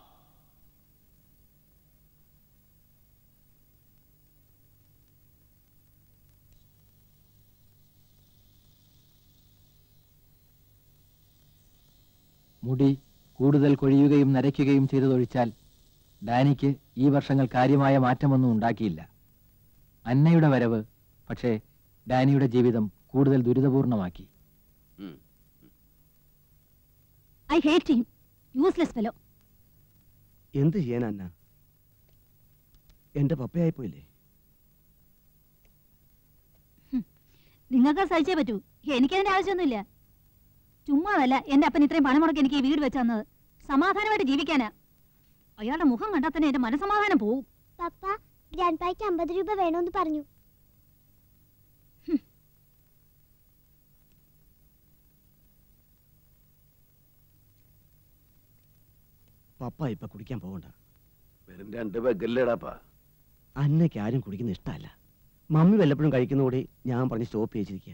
മുടി കൂടുതൽ കൊഴിയുകയും നരയ്ക്കുകയും ചെയ്തതൊഴിച്ചാൽ ഡാനിക്ക് ഈ വർഷങ്ങൾ കാര്യമായ മാറ്റമൊന്നും ഉണ്ടാക്കിയില്ല അന്നയുടെ വരവ് പക്ഷേ ഡാനിയുടെ ജീവിതം കൂടുതൽ ദുരിതപൂർണമാക്കി I hate him useless fellow എന്ത് ചെയ്യാനാ അന്ന എന്റെ പപ്പയായി പോയില്ലേ നിങ്ങൾക്ക് സഹിച്ചേ പറ്റൂ എനിക്കതിന്റെ ആവശ്യമൊന്നുമില്ല ചുമ്മാതല്ല എന്റെ അപ്പൻ ഇത്രയും പണം മുടക്കി എനിക്ക് ഈ വീട് വെച്ച് തന്നത് സമാധാനമായിട്ട് ജീവിക്കാനാ അയാളുടെ മുഖം കണ്ടാൽ തന്നെ എന്റെ മനസമാധാനം പോവും പപ്പ ഗ്രാൻഡ് പായ്ക്ക് അമ്പത് രൂപ വേണമെന്ന് പറഞ്ഞു പപ്പ ഇപ്പൊ കുടിക്കാൻ പോകണ്ട വെറും രണ്ട് പെഗല്ലേടാപ്പാ അന്നയ്ക്ക് ആരും കുടിക്കുന്ന ഇഷ്ടമല്ല മമ്മി വല്ലപ്പോഴും കഴിക്കുന്നതോടെ ഞാൻ പറഞ്ഞ് സ്റ്റോപ്പ് ചെയ്തിരിക്കുക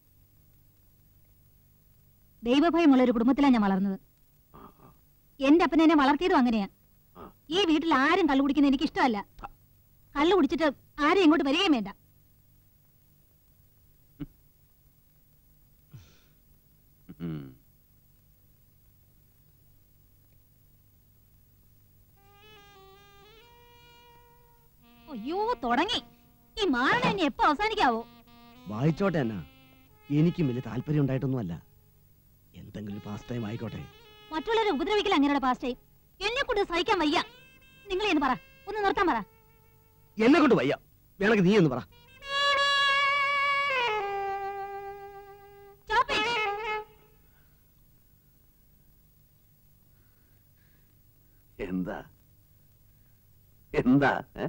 ദൈവഭയമുള്ള ഒരു കുടുംബത്തിലാണ് ഞാൻ വളർന്നത് എന്റെ അപ്പനെ എന്നെ വളർത്തിയതും അങ്ങനെയാ ഈ വീട്ടിൽ ആരും കള്ളു കുടിക്കുന്നത് എനിക്ക് ഇഷ്ടമല്ല കള്ളു കുടിച്ചിട്ട് ആരും ഇങ്ങോട്ട് വരികയും വേണ്ട അയ്യോ തുടങ്ങി ഈ മാറണ ഇനി എപ്പോ അവസാനിക്കാവോ വായിച്ചോട്ടെ അന്ന എനിക്കും വലിയ താല്പര്യം ഉണ്ടായിട്ടൊന്നുമല്ല എന്തെങ്കിലും പാസ് ടൈം ആയിക്കോട്ടെ മറ്റുള്ളവരെ ഉപദ്രവിക്കില്ല അങ്ങനെയുള്ള പാസ്റ്റേ എന്നെ കൊണ്ട് സഹിക്കാൻ വയ്യ നിങ്ങൾ എന്ന് പറ ഒന്ന് നിർത്താൻ പറ എന്നെ കൊണ്ട് വയ്യ വേണമെങ്കിൽ നീ എന്ന് പറ Stop it. എന്താ എന്താ ഏ?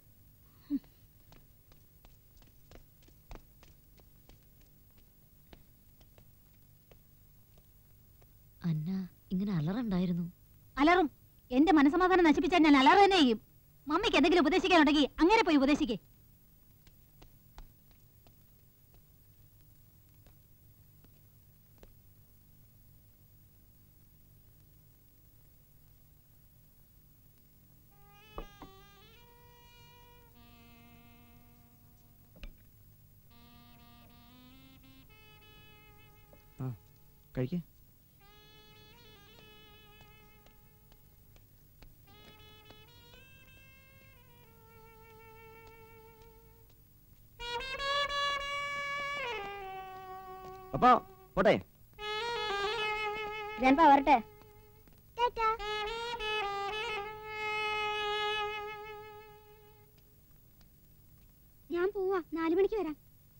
അന്ന ഇങ്ങനെ അലറുണ്ടായിരുന്നു അലറും എന്റെ മനസമാധാനം നശിപ്പിച്ചാൽ ഞാൻ അലറ് തന്നെ ചെയ്യും മമ്മിക്ക് എന്തെങ്കിലും ഉപദേശിക്കാനുണ്ടെങ്കിൽ അങ്ങനെ പോയി ഉപദേശിക്കേ കഴിക്കേ അപ്പൊ പോട്ടെ ഗ്രാൻഡ്പാ വരട്ടെ ഞാൻ പോവാ നാലു മണിക്ക് വരാം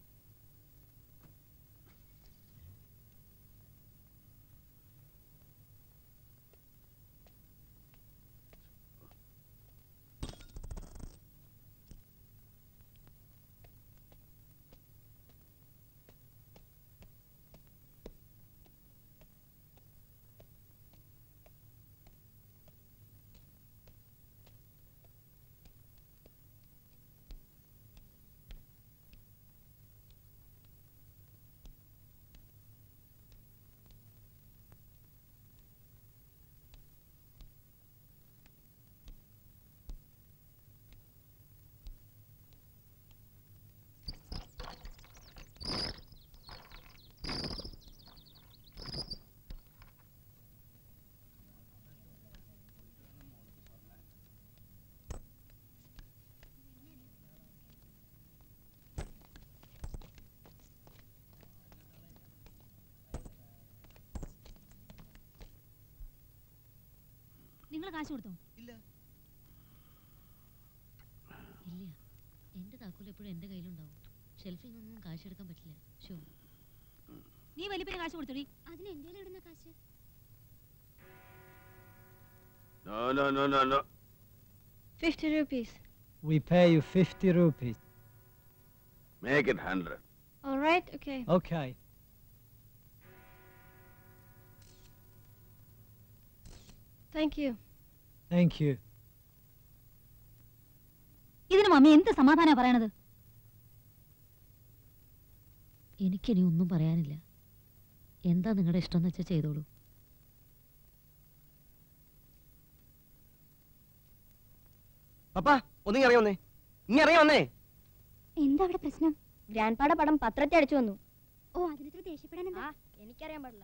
നിങ്ങൾ കാശ് കൊടുത്തോ ഇല്ല എന്റെ താക്കോൽ എപ്പോഴും എന്റെ കയ്യിലുണ്ടാവും ഷെൽഫിൽ നിന്നൊന്നും കാശെടുക്കാൻ പറ്റില്ല ഷോ നീ വലിപ്പിന് കാശ് കൊടുത്തോടി അതിന് എന്റെ ഇടുന്ന കാശ് No, no, no, no, no. Fifty rupees We pay you 50 rupees. Make it hundred. Alright okay Okay. Thank you Thank you. ഇതിന് മമ്മി എന്ത് സമാധാനാ പറയണത് എനിക്കിനി ഒന്നും പറയാനില്ല എന്താ നിങ്ങളുടെ ഇഷ്ടം എന്ന് വെച്ചാൽ ചെയ്തോളൂ പപ്പാ ഒന്നിങ്ങി ഇറങ്ങി വന്നേ ഇങ്ങ ഇറങ്ങി വന്നേ എന്താ അവിടെ പ്രശ്നം ഗ്രാൻഡ്പാടെ പടം പത്രത്തിൽ അടിച്ചു വന്നു ഓ അതിനിത്ര ദേഷ്യപ്പെടാൻ എന്താ എനിക്കറിയാൻ പാടില്ല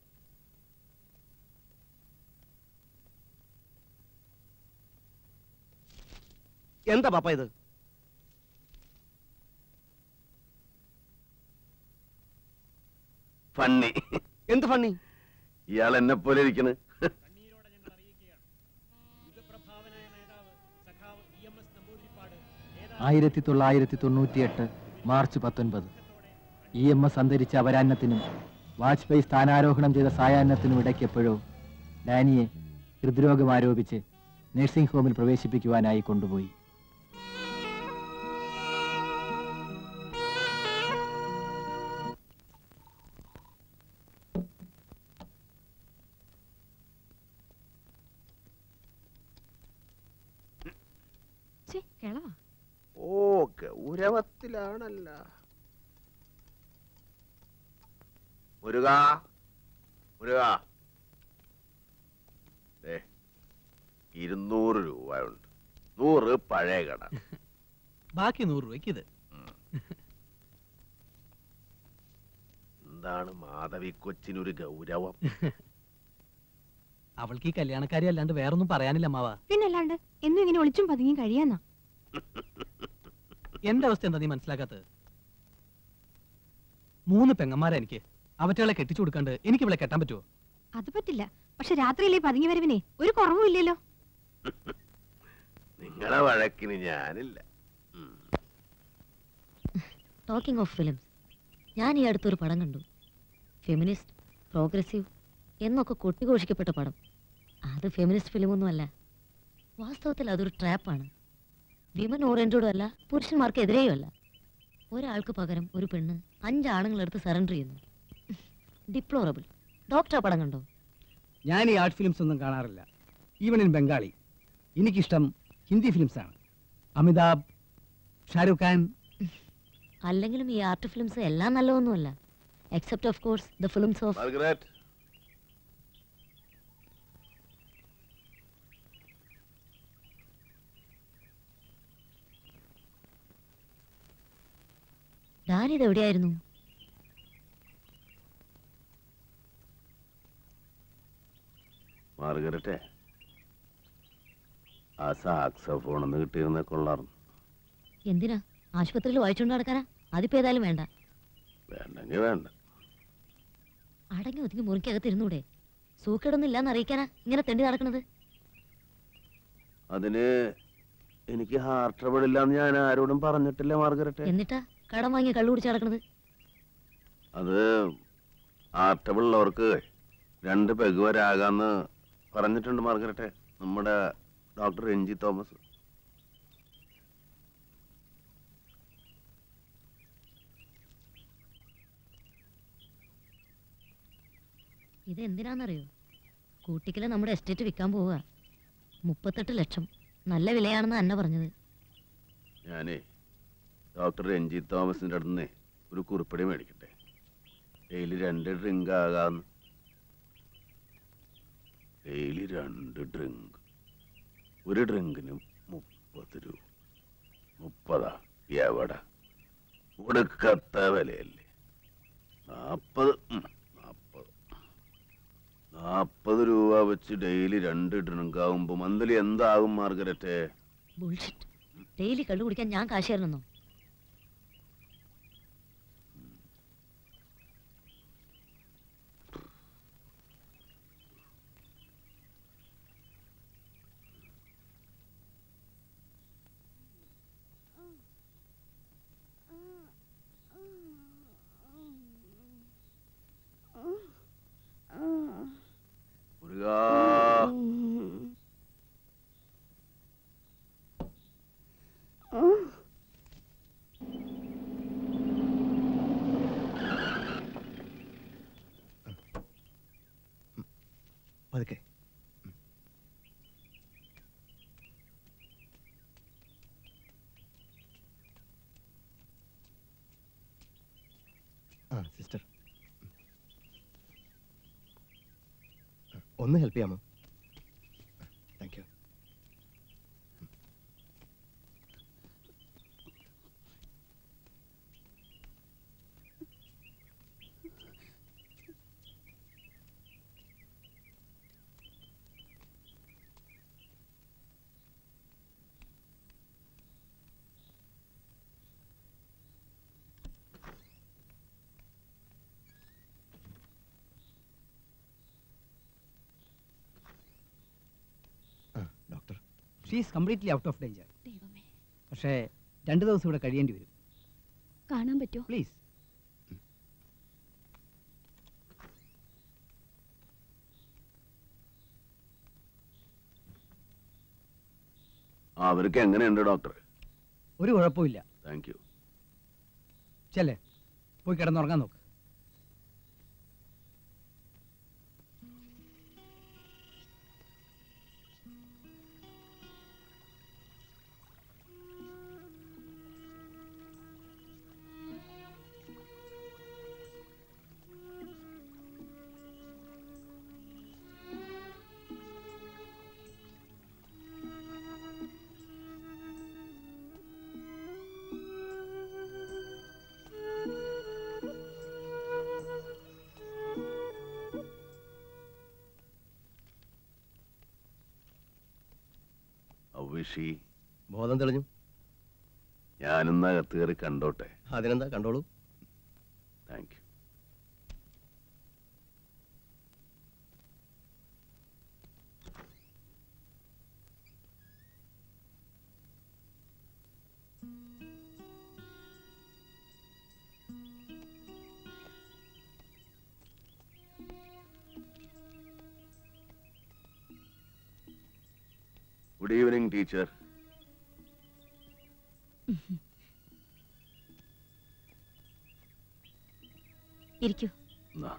എന്താ പാപ്പ ഇത് ഫണ്ണി എന്ത് ഫണ്ണി ഇയാൾ എന്നെ പോലെ ഇരിക്കണ് ആയിരത്തി തൊള്ളായിരത്തി തൊണ്ണൂറ്റിയെട്ട് മാർച്ച് പത്തൊൻപത് ഇ എം എസ് അന്തരിച്ച അപരാഹ്നത്തിനും വാജ്പേയി സ്ഥാനാരോഹണം ചെയ്ത സായാഹ്നത്തിനും ഇടയ്ക്കെപ്പോഴോ ഡാനിയെ ഹൃദ്രോഗം ആരോപിച്ച് നഴ്സിംഗ് ഹോമിൽ പ്രവേശിപ്പിക്കുവാനായി കൊണ്ടുപോയി കിളവാ ഓ ഗൗരവത്തിലാണല്ല മുരുക മുരുക ദേ, ഇരുന്നൂറ് രൂപയുണ്ട് നൂറ് പഴയ കട ബാക്കി നൂറ് രൂപയ്ക്ക് ഇത് എന്താണ് മാധവി കൊച്ചിനൊരു ഗൗരവം അവൾക്ക് ഈ കല്യാണക്കാരി അല്ലാണ്ട് വേറൊന്നും പറയാനില്ല അമ്മാവാ പിന്നല്ലാണ്ട് എന്നും ഇങ്ങനെ ഒളിച്ചും പതുങ്ങിയും കഴിയാന്നാ എന്റെ അവസ്ഥ എന്താ നീ മനസ്സിലാക്കാത്തത് മൂന്ന് പെങ്ങന്മാരാ എനിക്ക് അവറ്റകളെ കെട്ടിച്ചു കൊടുക്കാണ്ട് എനിക്ക് ഇവിടെ കെട്ടാൻ പറ്റുമോ അത് പറ്റില്ല പക്ഷെ രാത്രിയിലെ പതുങ്ങി വരവിനെ ഒരു കുറവും ഇല്ലല്ലോ നിങ്ങളെ വഴക്കിന് ഞാനില്ല ടോക്കിംഗ് ഓഫ് ഫിലിംസ് ഞാൻ ഈ അടുത്തൊരു പടം കണ്ടു ഫെമിനിസ്റ്റ് പ്രോഗ്രസീവ് എന്നൊക്കെ കൊട്ടിഘോഷിക്കപ്പെട്ട പടം അത് ഫെമിനിസ്റ്റ് ഫിലിമൊന്നുമല്ല വാസ്തവത്തിൽ അതൊരു ട്രാപ്പാണ് വിമൻ ഓറിയന്റഡും അല്ല പുരുഷന്മാർക്കെതിരെയും അല്ല ഒരാൾക്ക് പകരം ഒരു പെണ്ണ് അഞ്ചാണുങ്ങളെടുത്ത് സറണ്ടർ ചെയ്യുന്നു ഡിപ്ലോറബിൾ ഡോക്ടർ ആ പടം കണ്ടോ ഞാൻ ഈ ആർട്ട് ഫിലിംസ് ഒന്നും കാണാറില്ല ഈവൻ ഇൻ ബംഗാളി എനിക്കിഷ്ടം ഹിന്ദി ഫിലിംസ് ആണ് അമിതാഭ് ഷാരൂഖ് ഖാൻ അല്ലെങ്കിലും ഈ ആർട്ട് ഫിലിംസ് എല്ലാം നല്ലതൊന്നുമല്ല except of course the films of Margaret ഡാനിത് എവിടെയായിരുന്നു മാർഗരറ്റെ ആ സാക്സഫോൺ ഒന്ന് കിട്ടിയിരുന്ന കൊള്ളാറുന്നു എന്തിനാ ആശുപത്രിയിൽ വായിച്ചുകൊണ്ട് നടക്കാനാ അതിപ്പോ ഏതായാലും വേണ്ട വേണ്ടെങ്കിൽ വേണ്ട അടങ്ങി ഒതുങ്ങി മുറിക്കകത്ത് ഇരുന്നൂടെ സൂക്കേടൊന്നും ഇല്ലാന്ന് അറിയിക്കാനാ ഇങ്ങനെ തെണ്ടി നടക്കണത് അതിന് എനിക്ക് ഹാർട്ട് ട്രബിൾ ഇല്ലാന്ന് ഞാൻ ആരോടും പറഞ്ഞിട്ടില്ല മാർഗരറ്റെ എന്നിട്ടാ കടം വാങ്ങി കള്ളു കുടിച്ച് നടക്കണത് അത് ഹാർട്ട് ട്രബിൾ ഉള്ളവർക്ക് രണ്ട് പെഗ് വരെ ആകാന്ന് പറഞ്ഞിട്ടുണ്ട് മാർഗരറ്റെ നമ്മുടെ ഡോക്ടർ രഞ്ജി തോമസ് ഇത് എന്തിനാന്നറിയോ കൂട്ടിക്കല് നമ്മുടെ എസ്റ്റേറ്റ് വിൽക്കാൻ പോവുക മുപ്പത്തെട്ട് ലക്ഷം നല്ല വിലയാണെന്ന് അന്ന പറഞ്ഞത് ഞാനേ ഡോക്ടർ രഞ്ജിത്ത് തോമസിന്റെ അടുത്ത് ഒരു കുറിപ്പടി മേടിക്കട്ടെ ഡെയിലി രണ്ട് ഡ്രിങ്ക് ആകാന്ന് ഡെയിലി രണ്ട് ഡ്രിങ്ക് ഒരു ഡ്രിങ്കിന് മുപ്പത് രൂപ മുപ്പതാ എവിടെ കൊടുക്കത്ത വിലയല്ലേ നാപ്പത് ഉം, നാപ്പത് നാപ്പത് രൂപ വെച്ച് ഡെയിലി രണ്ട് ഡ്രിങ്ക് ആകുമ്പോ മന്ത്ലി എന്താകും മാർഗരറ്റെ ബുൾഷിറ്റ് ഡെയിലി കള്ളു കുടിക്കാൻ ഞാൻ കാശ് തരണമെന്നോ മുരുകാ പതുക്കെ ആ സിസ്റ്റർ ഒന്ന് ഹെൽപ്പ് ചെയ്യാമോ thank you doctor she's completely out of danger പക്ഷേ രണ്ട് ദിവസം ഇവിടെ കഴിയേണ്ടി വരും കാണാൻ പറ്റുമോ പ്ലീസ് ആ, അവർക്ക് എങ്ങനെയുണ്ട് ഡോക്ടർ ഒരു കുഴപ്പമില്ല താങ്ക് യു ചെല്ലേ പോയി കിടന്നുറങ്ങാൻ നോക്ക് ഔവിഷി ബോധം തെളിഞ്ഞു ഞാനിന്ന് അകത്ത് കയറി കണ്ടോട്ടെ അതിനെന്താ കണ്ടോളൂ thank you good evening teacher ഇരിക്കൂ എന്നാ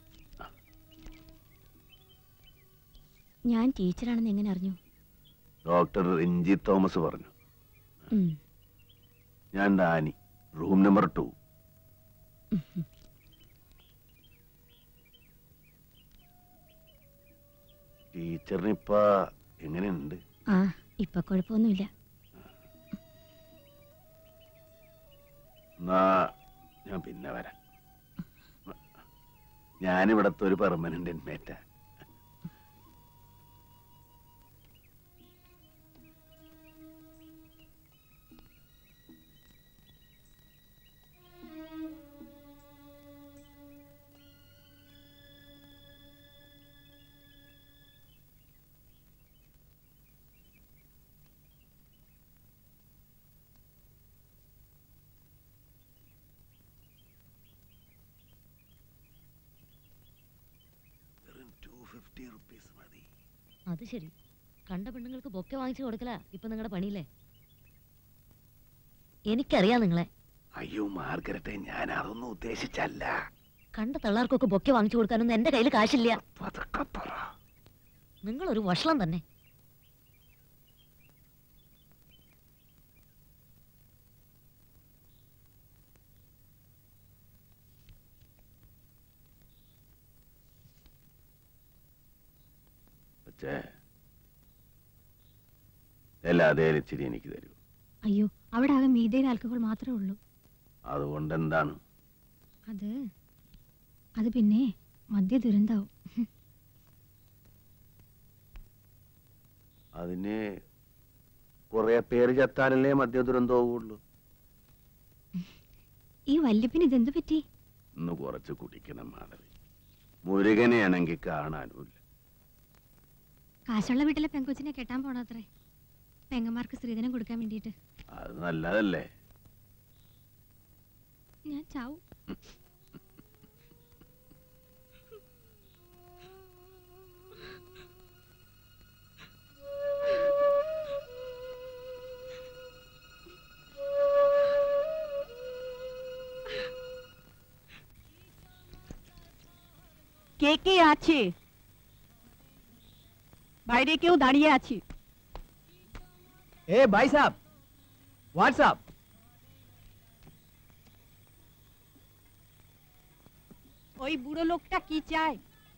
ഞാൻ ടീച്ചറാണെന്ന് എങ്ങനെ അറിഞ്ഞു ഡോക്ടർ രഞ്ജി തോമസ് പറഞ്ഞു ഉം. ഞാൻ ഡാനി റൂം നമ്പർ ടു ടീച്ചറിന് ഇപ്പൊ എങ്ങനെയുണ്ട് ആ ഇപ്പൊ കുഴപ്പമൊന്നുമില്ല എന്നാ ഞാൻ പിന്നെ വരാം ഞാനിവിടത്തെ ഒരു പെർമനന്റ് ഇൻമേറ്റാ ഫിഫ്റ്റി റുപ്പീസ് മതി അത് ശരി കണ്ട പെണ്ണുങ്ങൾക്ക് ബൊക്കെ വാങ്ങിച്ചു കൊടുക്കല ഇപ്പൊ നിങ്ങളുടെ പണിയില്ലേ എനിക്കറിയാം നിങ്ങളെ അയ്യോ മാർഗരറ്റെ ഞാൻ അതൊന്നും ഉദ്ദേശിച്ചല്ല കണ്ട തള്ളാർക്കൊക്കെ ബൊക്കെ വാങ്ങിച്ചു കൊടുക്കാനൊന്നും എന്റെ കയ്യിൽ കാശില്ല നിങ്ങളൊരു വഷളം തന്നെ പക്ഷേ എല്ലാ അതേ ഇച്ചിരി എനിക്ക് തരൂ അയ്യോ അവിടെ ആകെ മീതയിൽ ആൽക്കഹോൾ മാത്രമേ ഉള്ളൂ അതുകൊണ്ട് എന്താണ് അത് അത് പിന്നെ മദ്യ ദുരന്താവും അതിന് കുറെ പേര് ചത്താനല്ലേ മദ്യ ദുരന്തമാവുള്ളൂ ഈ വല്യപ്പിന് ഇതെന്ത് പറ്റി ഇന്ന് കുറച്ച് കുടിക്കണം മാധവി മുരുകനെയാണെങ്കിൽ കാണാനുമില്ല കാശുള്ള വീട്ടിലെ പെങ്കൊച്ചിനെ കെട്ടാൻ പോണത്രേ പെങ്ങന്മാർക്ക് സ്ത്രീധനം കൊടുക്കാൻ വേണ്ടിയിട്ട് അത് നല്ലതല്ലേ ഞാൻ ചാവും কে কে আছে বাইরে কেউ দাঁড়িয়ে আছে ए भाई साहब व्हाट्सअप ওই বুড়ো লোকটা কি চায়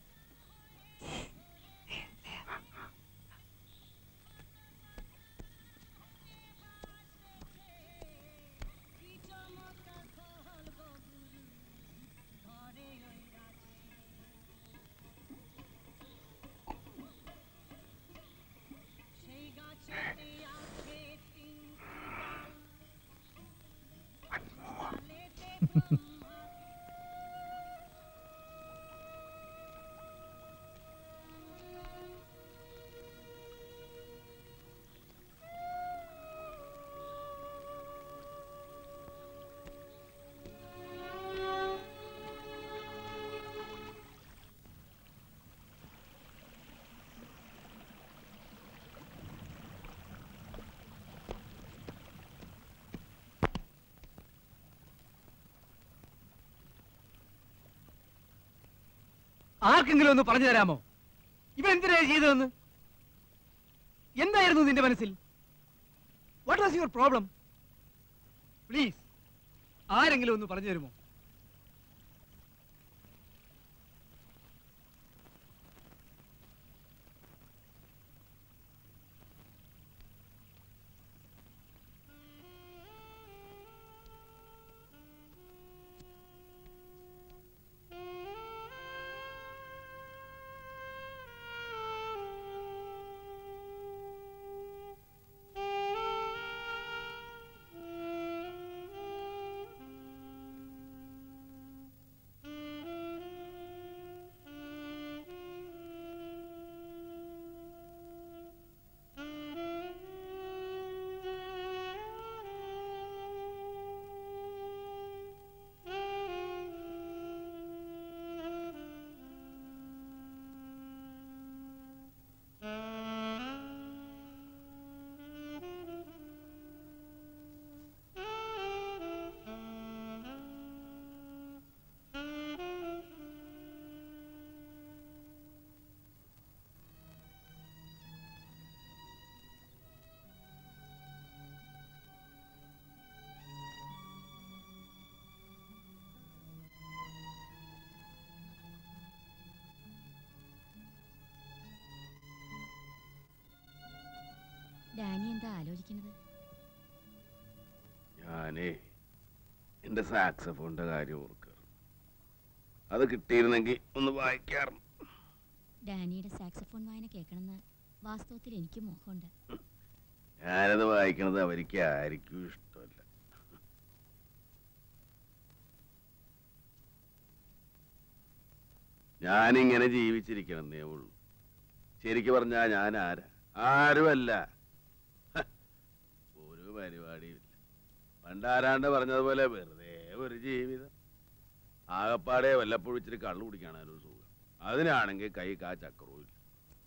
ആർക്കെങ്കിലും ഒന്ന് പറഞ്ഞു തരാമോ ഇവൻ എന്തിനാ ചെയ്തതെന്ന് എന്തായിരുന്നു നിന്റെ മനസ്സിൽ what was your problem please ആരെങ്കിലും ഒന്ന് പറഞ്ഞു തരുമോ ഡാനി എന്താ ആലോചിക്കുന്നത് ഞാനേ എന്റെ സാക്സഫോണിന്റെ കാര്യം ഓർക്കുക അത് കിട്ടിയിരുന്നെങ്കിൽ ഒന്ന് വായിക്കാറുണ്ട് ഡാനിയുടെ സാക്സഫോൺ വായന കേൾക്കണമെന്ന് വാസ്തവത്തിൽ എനിക്ക് മോഹമുണ്ട് ഞാനത് വായിക്കണത് അവർക്ക് ആർക്കും ഇഷ്ടമല്ല ഞാനിങ്ങനെ ജീവിച്ചിരിക്കണമെന്നേ ഉള്ളൂ ശരിക്ക് പറഞ്ഞാ ഞാൻ ആരാ ആരുമല്ല ഹ, ഒരു പരിപാടിയില്ല പണ്ടാരാണ്ട് പറഞ്ഞതുപോലെ വെറുതെ ഒരു ജീവിതം ആകപ്പാടെ വല്ലപ്പോഴും ഇച്ചിരി കള്ളു കുടിക്കാണ് ഒരു സുഖം അതിനാണെങ്കിൽ കൈ കാ ചക്രവും ഇല്ല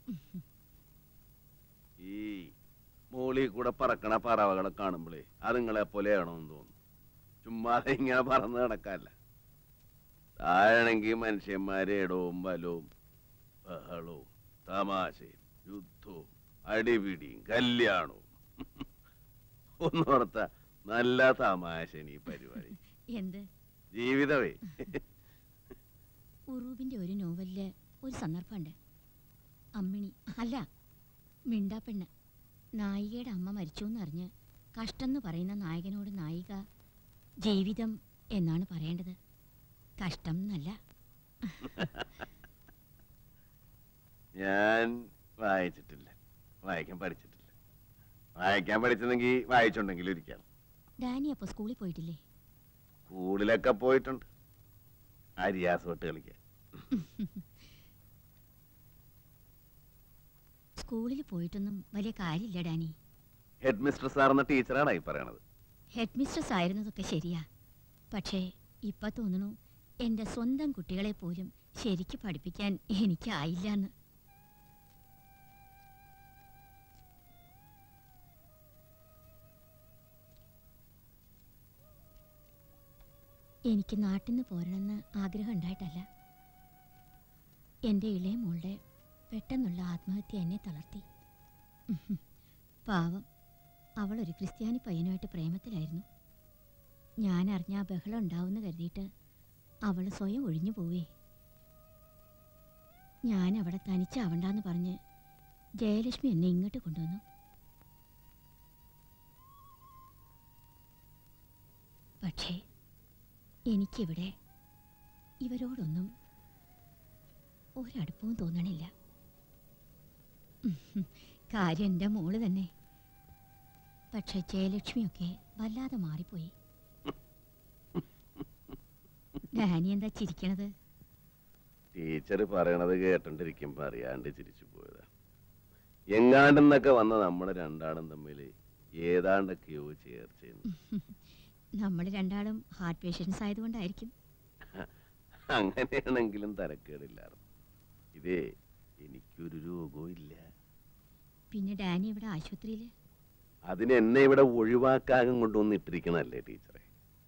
ഈ മോളിൽ കൂടെ പറക്കണ പറവകളെ കാണുമ്പോഴേ അത് നിങ്ങളെ പോലെയാണോന്ന് തോന്നുന്നു ചുമ്മാതെ ഇങ്ങനെ പറന്ന് നടക്കാല്ല താഴെയാണെങ്കിൽ മനുഷ്യന്മാരെ ഇടവും ബലവും ബഹളവും തമാശയും യുദ്ധവും അടിപിടിയും കല്യാണവും ഒന്നോർത്ത നല്ല തമാശ ഈ പരിപാടി എന്ത് ജീവിതമേ ഉറൂബിന്റെ ഒരു നോവലില് ഒരു സന്ദർഭമുണ്ട് അമ്മിണി അല്ല മിണ്ടാപ്പെണ്ണ് നായികയുടെ അമ്മ മരിച്ചു എന്നറിഞ്ഞ് കഷ്ടം എന്ന് പറയുന്ന നായകനോട് നായിക ജീവിതം എന്നാണ് പറയേണ്ടത് കഷ്ടം എന്നല്ല ഞാൻ വായിച്ചിട്ടില്ല വായിക്കാൻ പഠിച്ചിട്ടില്ല വായിക്കാൻ പഠിച്ചെങ്കിൽ വായിച്ചുണ്ടെങ്കിലും ഇരിക്കാം ഡാനി അപ്പൊ സ്കൂളിൽ പോയിട്ടില്ലേ സ്കൂളിലൊക്കെ പോയിട്ടുണ്ട് അരിയാസ് തൊട്ട് കളിക്കാൻ സ്കൂളിൽ പോയിട്ടൊന്നും വലിയ കാര്യമില്ല ഡാനി ഹെഡ് മിസ്റ്റർ സാർ എന്ന ടീച്ചറാണ് ഈ പറയണത് ഹെഡ് മിസ്ട്രസ് ആയിരുന്നതൊക്കെ ശരിയാ പക്ഷേ ഇപ്പൊ തോന്നുന്നു എന്റെ സ്വന്തം കുട്ടികളെ പോലും ശരിക്ക് പഠിപ്പിക്കാൻ എനിക്കായില്ല എന്ന് എനിക്ക് നാട്ടിൽ നിന്ന് പോരണമെന്ന് ആഗ്രഹം ഉണ്ടായിട്ടല്ല എൻ്റെ ഇളയ മോളുടെ പെട്ടെന്നുള്ള ആത്മഹത്യ എന്നെ തളർത്തി ഉഹും. പാവം അവൾ ഒരു ക്രിസ്ത്യാനി പയ്യനുമായിട്ട് പ്രേമത്തിലായിരുന്നു ഞാൻ അറിഞ്ഞ ആ ബഹളം ഉണ്ടാവുമെന്ന് കരുതിയിട്ട് അവൾ സ്വയം ഒഴിഞ്ഞു പോവേ ഞാൻ അവിടെ തനിച്ചാവണ്ടെന്ന് പറഞ്ഞ് ജയലക്ഷ്മി എന്നെ ഇങ്ങോട്ട് കൊണ്ടുവന്നു പക്ഷേ എനിക്കിവിടെ ഇവരോടൊന്നും ഒരടുപ്പവും തോന്നണില്ല ഉഹും. കാര്യം എൻ്റെ മോള് തന്നെ പക്ഷെ ജയലക്ഷ്മിയൊക്കെ വല്ലാതെ മാറിപ്പോയി ഡാനി എന്താ ചിരിക്കണത് ടീച്ചർ പറയണത് കേട്ടോണ്ടിരിക്കുമ്പോ അറിയാണ്ട് ചിരിച്ചു പോയതാ എങ്ങാണ്ടെന്നൊക്കെ വന്ന നമ്മള് രണ്ടാളും തമ്മിൽ ഏതാണ്ടൊക്കെയോ ചേർച്ചയെന്ന് നമ്മൾ രണ്ടാളും ഹാർട്ട് പേഷ്യൻസ് ആയതുകൊണ്ടായിരിക്കും അങ്ങനെയാണെങ്കിലും തരക്കേടില്ലായിരുന്നു ഇതേ എനിക്കൊരു രോഗവും ഇല്ല പിന്നെ ഡാനി ഇവിടെ ആശുപത്രിയിൽ അതിന് എന്നെ ഇവിടെ ഒഴിവാക്കാനും കൊണ്ടുവന്ന് ഇട്ടിരിക്കണല്ലേ ടീച്ചറെ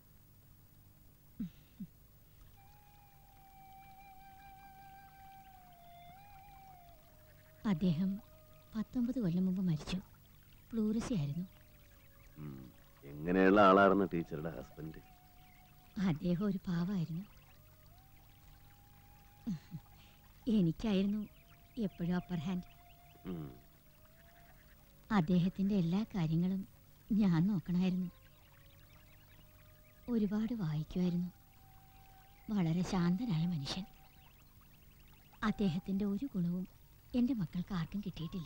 അദ്ദേഹം പത്തൊമ്പത് കൊല്ലം മുമ്പ് മരിച്ചു പ്ലൂറസി ആയിരുന്നു ഉം. എങ്ങനെയുള്ള ആളായിരുന്നു ടീച്ചറുടെ ഹസ്ബൻഡ് അദ്ദേഹം ഒരു പാവമായിരുന്നു എനിക്കായിരുന്നു എപ്പോഴും അപ്പർ ഹാൻഡ് അദ്ദേഹത്തിൻ്റെ എല്ലാ കാര്യങ്ങളും ഞാൻ നോക്കണമായിരുന്നു ഒരുപാട് വായിക്കുമായിരുന്നു വളരെ ശാന്തനായ മനുഷ്യൻ അദ്ദേഹത്തിൻ്റെ ഒരു ഗുണവും എൻ്റെ മക്കൾക്ക് ആർക്കും കിട്ടിയിട്ടില്ല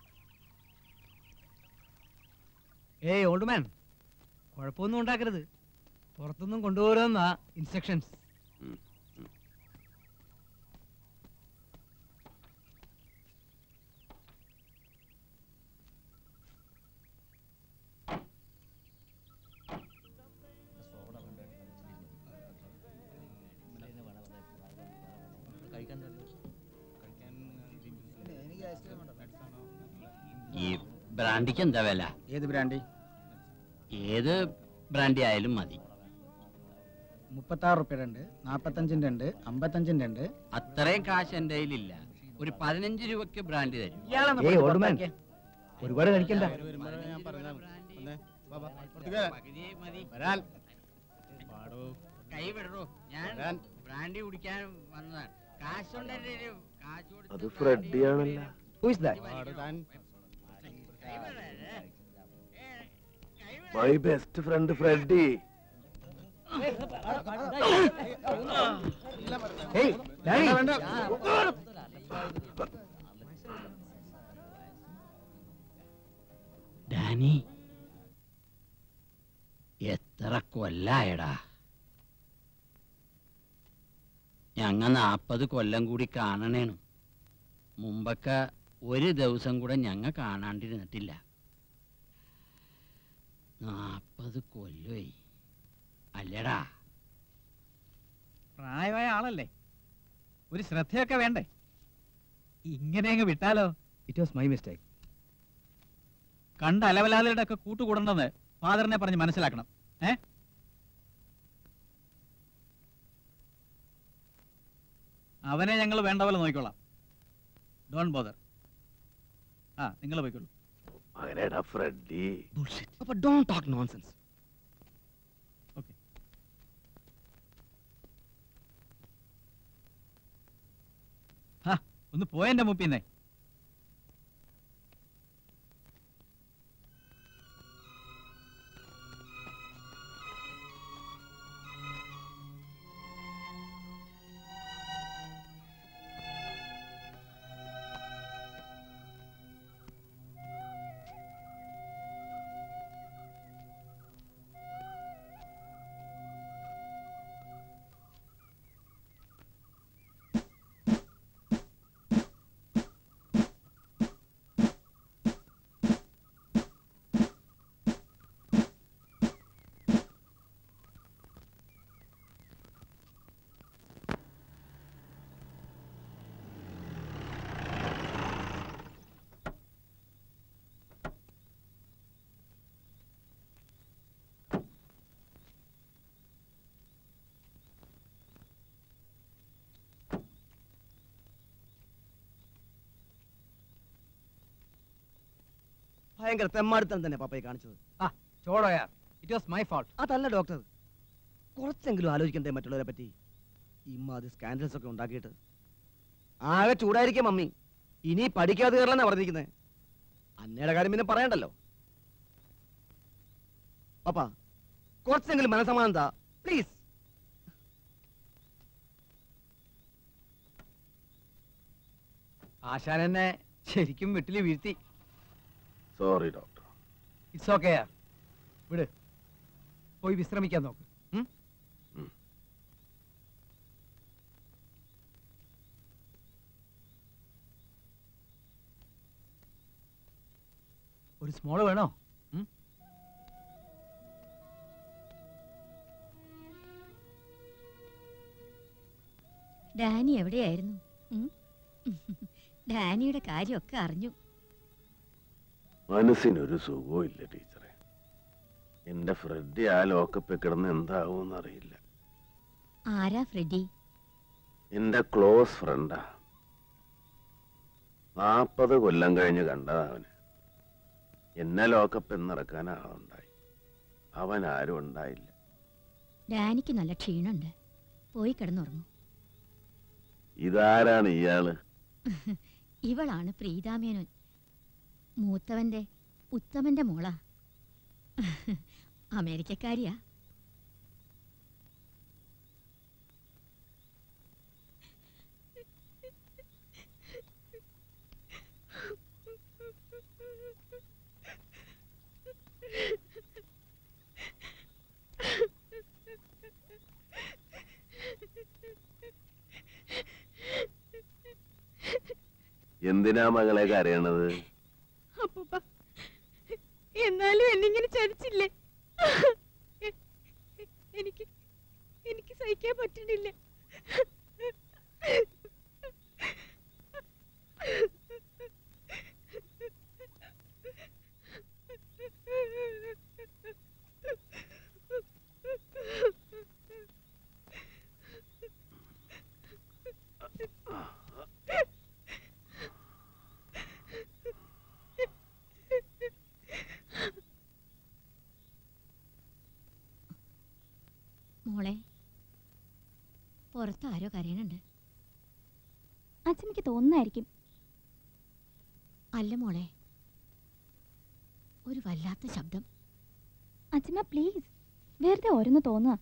ഏയ് ഓൾഡ് മാൻ കുഴപ്പമൊന്നും ഉണ്ടാക്കരുത് പുറത്തൊന്നും കൊണ്ടുപോകരുതെന്നാ ഇൻസ്ട്രക്ഷൻസ് ഈ ബ്രാൻഡിക്ക് എന്താ വില ഏത് ബ്രാൻഡി ഏത് ബ്രാൻഡി ആയാലും മതി മുപ്പത്താറ് റുപ്യയുടെ ഉണ്ട് നാപ്പത്തഞ്ചിന്റെ ഉണ്ട് അമ്പത്തഞ്ചിന്റെ ഉണ്ട് അത്രയും കാശ് എൻ്റെ കയ്യിലില്ല ഒരു പതിനഞ്ച് രൂപയ്ക്ക് ബ്രാൻഡി തരും ഏയ് ഓൾഡ് മാൻ ഒരുപാട് കഴിക്കണ്ട പകുതി മതി കൈ വിടറോ ഞാൻ ബ്രാൻഡി കുടിക്കാൻ വന്നതാണ് കാശുണ്ട് എൻ്റെ കയ്യില്. കാശ് കൊടുത്ത് അത് ഫ്രെഡിയാണല്ലോ മൈ ബെസ്റ്റ് ഫ്രണ്ട് ഫ്രെഡി ഏയ് ഡാഡി ഡാനി എത്ര കൊല്ലായടാ ഞങ്ങ നാപ്പത് കൊല്ലം കൂടി കാണണേണ് മുമ്പൊക്കെ ഒരു ദിവസം കൂടെ ഞങ്ങ കാണാണ്ടിരുന്നിട്ടില്ല നാപ്പത് കൊല്ലമായി അല്ലടാ പ്രായമായ ആളല്ലേ ഒരു ശ്രദ്ധയൊക്കെ വേണ്ടേ ഇങ്ങനെ അങ്ങ് വിട്ടാലോ ഇറ്റ് വാസ് മൈ മിസ്റ്റേക്ക് കണ്ട അലവലാലയുടെ ഒക്കെ കൂട്ടുകൂടണമെന്ന് ഫാദറിനെ പറഞ്ഞ് മനസ്സിലാക്കണം ഏ അവനെ ഞങ്ങൾ വേണ്ട പോലെ നോക്കിക്കോളാം ഡോൺ ബോദർ ആ നിങ്ങൾ പോയിക്കോളൂ മകനേടാ ഫ്രെഡി അപ്പൊ ഡോണ്ട് ടോക്ക് നോൺസെൻസ് ഹാ ഒന്ന് പോയെന്റെ മുപ്പിന്നേ ഭയങ്കര തെമ്മാടിത്തം തന്നെ പപ്പയെ കാണിച്ചത് ആ ചോടോയാ ഇറ്റ് വാസ് മൈ ഫാൾട്ട് അതല്ല ഡോക്ടർ കുറച്ചെങ്കിലും ആലോചിക്കണ്ടേ മറ്റുള്ളവരെ പറ്റി ഇമ്മാതി സ്കാൻഡൽസ് ഒക്കെ ഉണ്ടാക്കിയിട്ട് ആകെ ചൂടായിരിക്കും മമ്മി ഇനി പഠിക്കാതെ കയറലെന്നാ പറഞ്ഞിരിക്കുന്നത് അന്നയുടെ കാര്യം പിന്നെ പറയണ്ടല്ലോ പപ്പ കുറച്ചെങ്കിലും മനസമാനത പ്ലീസ് ആശാൻ എന്നെ ശരിക്കും വീട്ടിൽ വീഴ്ത്തി സോറി ഡോക്ടർ ഇറ്റ്സ് ഓക്കെ വിട് പോയി വിശ്രമിക്കാൻ നോക്ക് ഉം? ഒരു സ്മോള് വേണോ ഉം? ഡാനി എവിടെയായിരുന്നു ഉം? ഡാനിയുടെ കാര്യമൊക്കെ അറിഞ്ഞു മനസ്സിനൊരു സുഖവും ഇല്ല ടീച്ചറെ എന്റെ ഫ്രെഡി ആ ലോക്കപ്പിൽ കിടന്ന് എന്താവും അറിയില്ല ആരാ ഫ്രെഡി എന്റെ ക്ലോസ് ഫ്രണ്ടാ നാപ്പത് കൊല്ലം കഴിഞ്ഞ് കണ്ടതാ അവന് എന്നെ ലോക്കപ്പ് എന്നിറക്കാൻ ആളുണ്ടായി അവൻ ആരും ഉണ്ടായില്ല ഡാനിക്ക് നല്ല ക്ഷീണുണ്ട് പോയി കിടന്നുറങ്ങൂ ഇതാരാണ് ഇയാള് ഇവളാണ് പ്രീതാമേനോൻ മൂത്തവന്റെ ഉത്തമന്റെ മോളാ അമേരിക്കക്കാരിയാ എന്തിനാ മകളെ കരയണത് അപ്പൂപ്പ എന്നാലും എന്നിങ്ങനെ ചതിച്ചില്ലേ എ- എ- എനിക്ക് എനിക്ക് സഹിക്കാൻ പറ്റണില്ല മോളെ പുറത്ത് ആരോ കരയണുണ്ട് അച്ഛമ്മയ്ക്ക് തോന്നുന്നായിരിക്കും അല്ല മോളെ ഒരു വല്ലാത്ത ശബ്ദം അച്ഛമ്മ പ്ലീസ് വെറുതെ ഓരോന്ന് തോന്നുക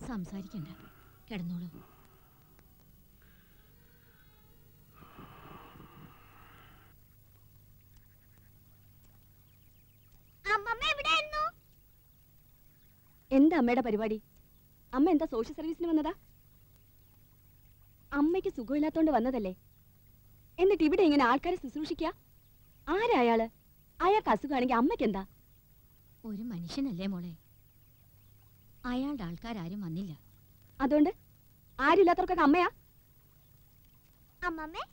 സംസാരിക്കണ്ട കിടന്നോളൂ അമ്മമ്മ എവിടെയായിരുന്നു എന്താ അമ്മയുടെ പരിപാടി അമ്മ എന്താ സോഷ്യൽ സർവീസിന് വന്നതാ അമ്മയ്ക്ക് സുഖമില്ലാത്തോണ്ട് വന്നതല്ലേ എന്നിട്ട് ഇവിടെ ഇങ്ങനെ ആൾക്കാരെ ശുശ്രൂഷിക്കുക ആരാ അയാള് അയാൾക്ക് അസുഖമാണെങ്കിൽ അമ്മയ്ക്ക് എന്താ ഒരു മനുഷ്യനല്ലേ മോളെ അയാളുടെ ആൾക്കാരും വന്നില്ല അതുകൊണ്ട് ആരുമില്ലാത്തവർക്കൊക്കെ അമ്മയാ അമ്മമ്മേ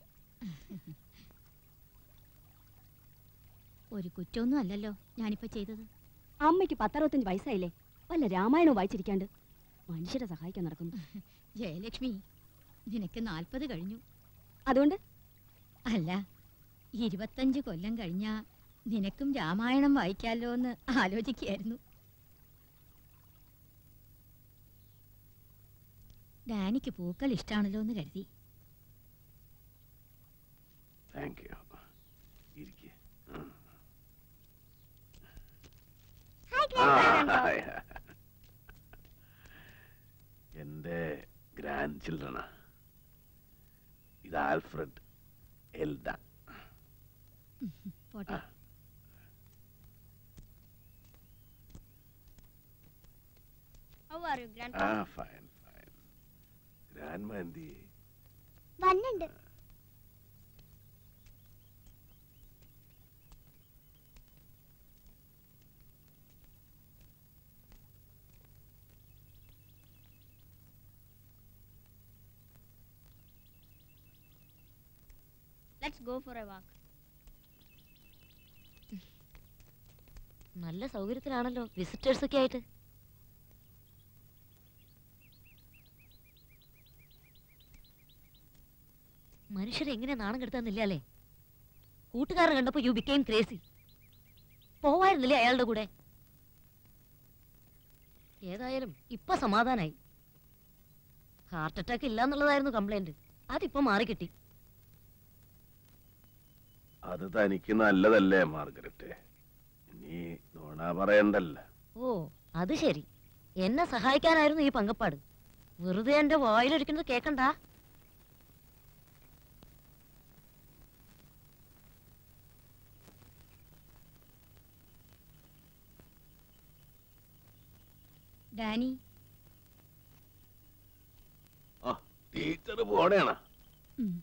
ഒരു കുറ്റമൊന്നും അല്ലല്ലോ ഞാനിപ്പോ ചെയ്തത് അമ്മയ്ക്ക് പത്തറുപത്തഞ്ച് വയസ്സായില്ലേ വല്ല രാമായണവും വായിച്ചിരിക്കാണ്ട് മനുഷ്യരെ സഹായിക്കാൻ നടക്കുന്നു ജയലക്ഷ്മി നിനക്ക് നാൽപ്പത് കഴിഞ്ഞു അതുകൊണ്ട് അല്ല ഇരുപത്തഞ്ച് കൊല്ലം കഴിഞ്ഞാ നിനക്കും രാമായണം വായിക്കാലോ എന്ന് ആലോചിക്കുകയായിരുന്നു ഡാനിക്ക് പൂക്കൾ ഇഷ്ടാണല്ലോ എന്ന് കരുതി താങ്ക് യു ഇരിക്കെ എന്റെ ഗ്രാൻഡ് ചിൽഡ്രനാ ഇത് ആൽഫ്രഡ് എൽഡ പോട്ടെ How are you, grandpa? ആ ഫൈൻ ഫൈൻ ഗ്രാൻഡ് മാ എന്തി വന്നുണ്ട് Let's go for a walk. നല്ല സൗകര്യത്തിലാണല്ലോ വിസിറ്റേഴ്സ് ഒക്കെ ആയിട്ട് മനുഷ്യരെ എങ്ങനെ നാണം കെടുത്താന്നില്ല അല്ലേ കൂട്ടുകാരൻ കണ്ടപ്പോ യു ബിക്കെയിം ക്രേസി പോവായിരുന്നില്ലേ അയാളുടെ കൂടെ ഏതായാലും ഇപ്പൊ സമാധാനായി ഹാർട്ട് അറ്റാക്ക് ഇല്ല എന്നുള്ളതായിരുന്നു കംപ്ലൈന്റ് അതിപ്പോ മാറിക്കിട്ടി അത് തനിക്ക് നല്ലതല്ലേ മാർഗരറ്റ് നീ നോണ പറയണ്ടല്ല ഓ അത് ശരി എന്നെ സഹായിക്കാനായിരുന്നു ഈ പങ്കപ്പാട് വെറുതെ എന്റെ വായിലൊരിക്കുന്നത് കേക്കണ്ട ഡാനി ആ ടീച്ചർ പോണേണ ഉം.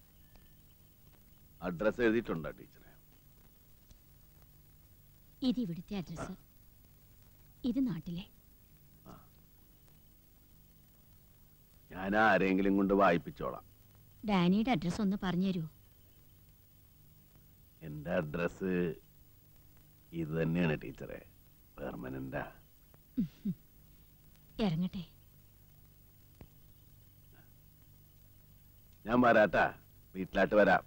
അഡ്രസ് എഴുതിയിട്ടുണ്ടോ ടീച്ചറെ ഇത് ഇവിടുത്തെ അഡ്രസ് ഇത് നാട്ടിലെ ഞാൻ ആരെങ്കിലും കൊണ്ട് വായിപ്പിച്ചോളാം ഡാനിയുടെ അഡ്രസ് ഒന്ന് പറഞ്ഞു തരുമോ എന്റെ അഡ്രസ് ഇത് തന്നെയാണ് ടീച്ചറെ പെർമനന്റാ ഇറങ്ങട്ടെ ഞാൻ വരാട്ടാ വീട്ടിലാട്ട് വരാം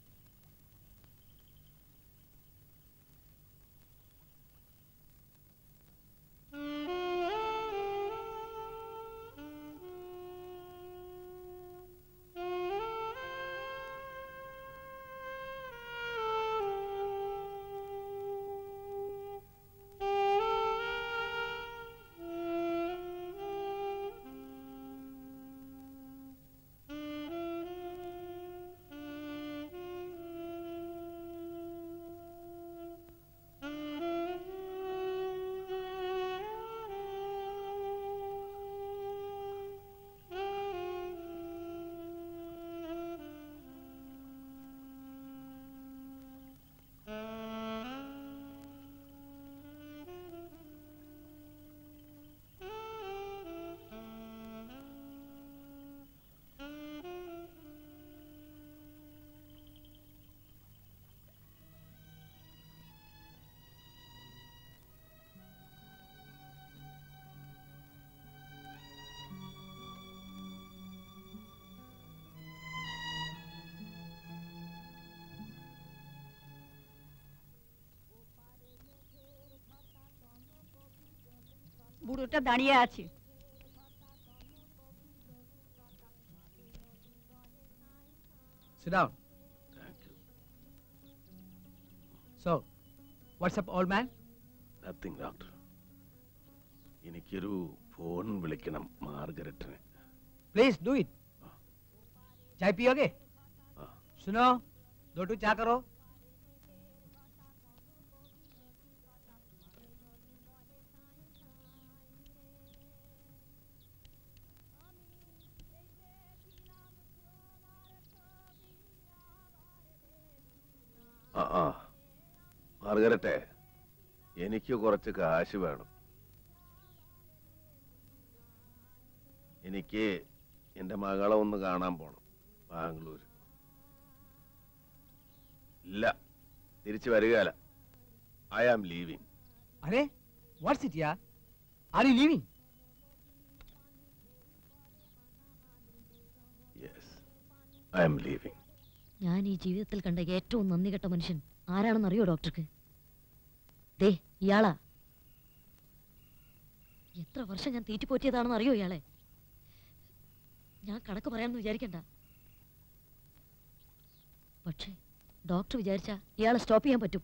বুড়োটা দাঁড়িয়ে আছে Sit down. So, what's up, old man? Nothing doctor എനിക്കൊരു ഫോൺ വിളിക്കണം മാർഗരറ്റിന് प्लीज डू इट चाय पियोगे सुनो दो टू चा करो ആ ആ മാർഗരറ്റെ എനിക്ക് കുറച്ച് കാശ് വേണം എനിക്ക് എൻ്റെ മകളെ ഒന്ന് കാണാൻ പോണം ബാംഗ്ലൂർ ഇല്ല തിരിച്ചു വരികയല്ല ഐ ആം ലീവിങ് अरे व्हाट्स इट यार are you leaving yes I am leaving ഞാൻ ഈ ജീവിതത്തിൽ കണ്ട ഏറ്റവും നന്ദി കെട്ട മനുഷ്യൻ ആരാണെന്ന് അറിയോ ഡോക്ടർക്ക് ദേ ഇയാളാ എത്ര വർഷം ഞാൻ തീറ്റിപ്പോറ്റിയതാണെന്ന് അറിയോ ഇയാളെ ഞാൻ കണക്ക് പറയാമെന്ന് വിചാരിക്കണ്ട പക്ഷേ ഡോക്ടർ വിചാരിച്ച ഇയാളെ സ്റ്റോപ്പ് ചെയ്യാൻ പറ്റും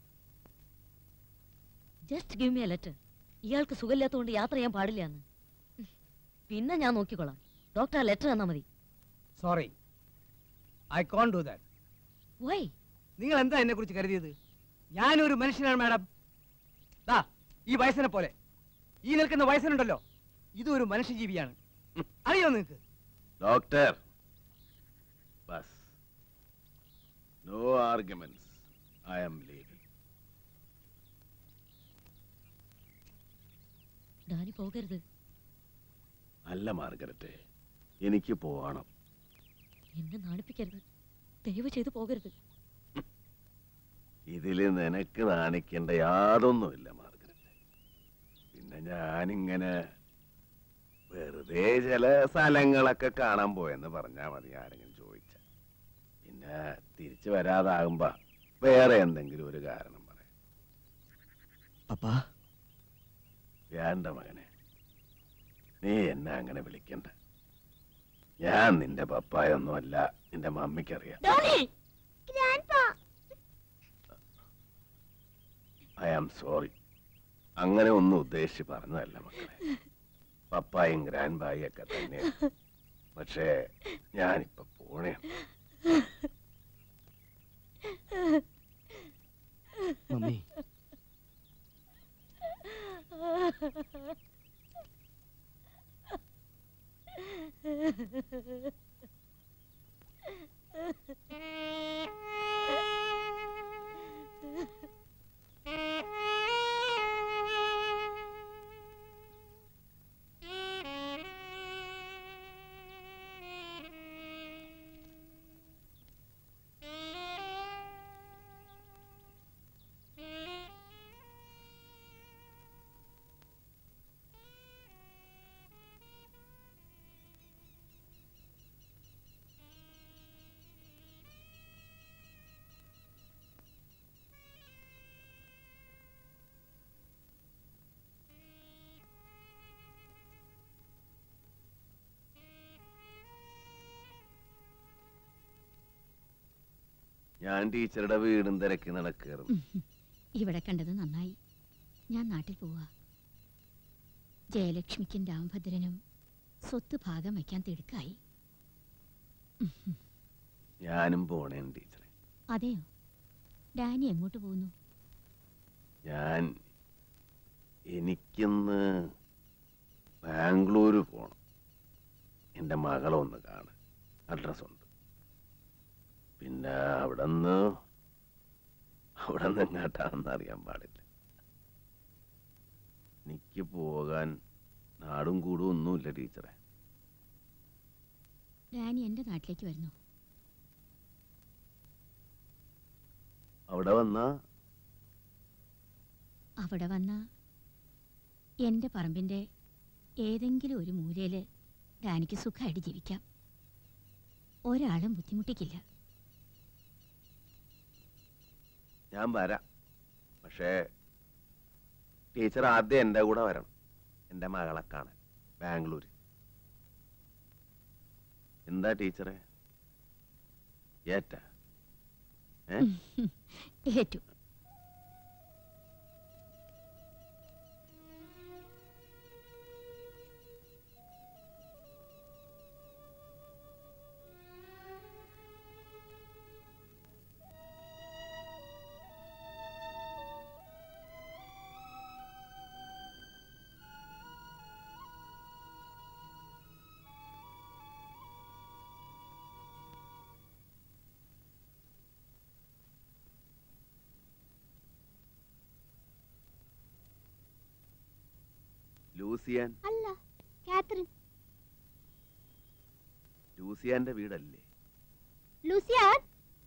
just give me a letter ഇയാൾക്ക് സുഖമില്ലാത്തതുകൊണ്ട് യാത്ര ചെയ്യാൻ പാടില്ല എന്ന് പിന്നെ ഞാൻ നോക്കിക്കോളാം ഡോക്ടർ ആ ലെറ്റർ തന്നാ മതി sorry I can't do that why നിങ്ങൾ എന്താ എന്നെ കുറിച്ച് കരുതിയത് ഞാനൊരു മനുഷ്യനാണ് മാഡം ദാ ഈ വയസ്സിനെ പോലെ ഈ നിൽക്കുന്ന വയസ്സിനുണ്ടല്ലോ ഇതും ഒരു മനുഷ്യജീവിയാണ് അറിയോ നിങ്ങൾക്ക് ഡോക്ടർ ബസ് no arguments I am leaving Danny പോകരുത് അല്ല മാർഗരറ്റെ എനിക്ക് പോകണം എന്നെ നാണിപ്പിക്കരുത് ദയവ് ചെയ്ത് പോകരുത് ഇതില് നിനക്ക് നാണിക്കേണ്ട യാതൊന്നുമില്ല മാർഗരറ്റെ പിന്നെ ഞാനിങ്ങനെ വെറുതെ ചില സ്ഥലങ്ങളൊക്കെ കാണാൻ പോയെന്ന് പറഞ്ഞാ മതി ആരെങ്കിലും ചോദിച്ച പിന്നെ തിരിച്ചു വരാതാകുമ്പോ വേറെ എന്തെങ്കിലും ഒരു കാരണം പറയാം പപ്പാ വേണ്ട മകനെ നീ എന്നെ അങ്ങനെ വിളിക്കണ്ട ഞാൻ നിന്റെ പപ്പായൊന്നുമല്ല നിന്റെ മമ്മിക്കറിയാം ഐ ആം സോറി അങ്ങനെ ഒന്നും ഉദ്ദേശിച്ച് പറഞ്ഞതല്ല മക്കളെ പപ്പായും ഗ്രാൻഡ് ബായും ഒക്കെ തന്നെ പക്ഷേ ഞാനിപ്പോ പോണേ മമ്മി ഞാൻ ടീച്ചറുടെ വീടും തിരക്കി നടക്കായിരുന്നു ഇവിടെ കണ്ടത് നന്നായി ഞാൻ നാട്ടിൽ പോവാ ജയലക്ഷ്മിക്കും രാമഭദ്രനും സ്വത്ത് ഭാഗം വയ്ക്കാൻ തിടുക്കായി ഞാനും പോണേൻ ടീച്ചറെ അതെയോ ഡാനി എങ്ങോട്ട് പോകുന്നു ഞാൻ എനിക്കിന്ന് ബാംഗ്ലൂര് പോണം എൻ്റെ മകളെ ഒന്ന് കാണാൻ അഡ്രസ് ഉണ്ട് പിന്നെ അവിടെ നിന്ന് അവിടെ നിന്ന് എങ്ങോട്ടാണെന്ന് അറിയാൻ പാടില്ല എനിക്ക് പോകാൻ നാടും കൂടും ഒന്നുമില്ല ടീച്ചറെ ഡാനി എൻ്റെ നാട്ടിലേക്ക് വരുന്നു അവിടെ വന്നാ അവിടെ വന്ന എൻ്റെ പറമ്പിൻ്റെ ഏതെങ്കിലും ഒരു മൂലയിൽ ഡാനിക്ക് സുഖമായിട്ട് ജീവിക്കാം ഒരാളും ബുദ്ധിമുട്ടിക്കില്ല ഞാൻ വരാം പക്ഷേ ടീച്ചർ ആദ്യം എൻ്റെ കൂടെ വരണം എൻ്റെ മകളെ കാണാൻ ബാംഗ്ലൂർ എന്താ ടീച്ചറെ ഏറ്റാ ഏ ലൂസിയാൻ അല്ല കാത്തറിൻ ലൂസിയാന്റെ വീടല്ലേ ലൂസിയാൻ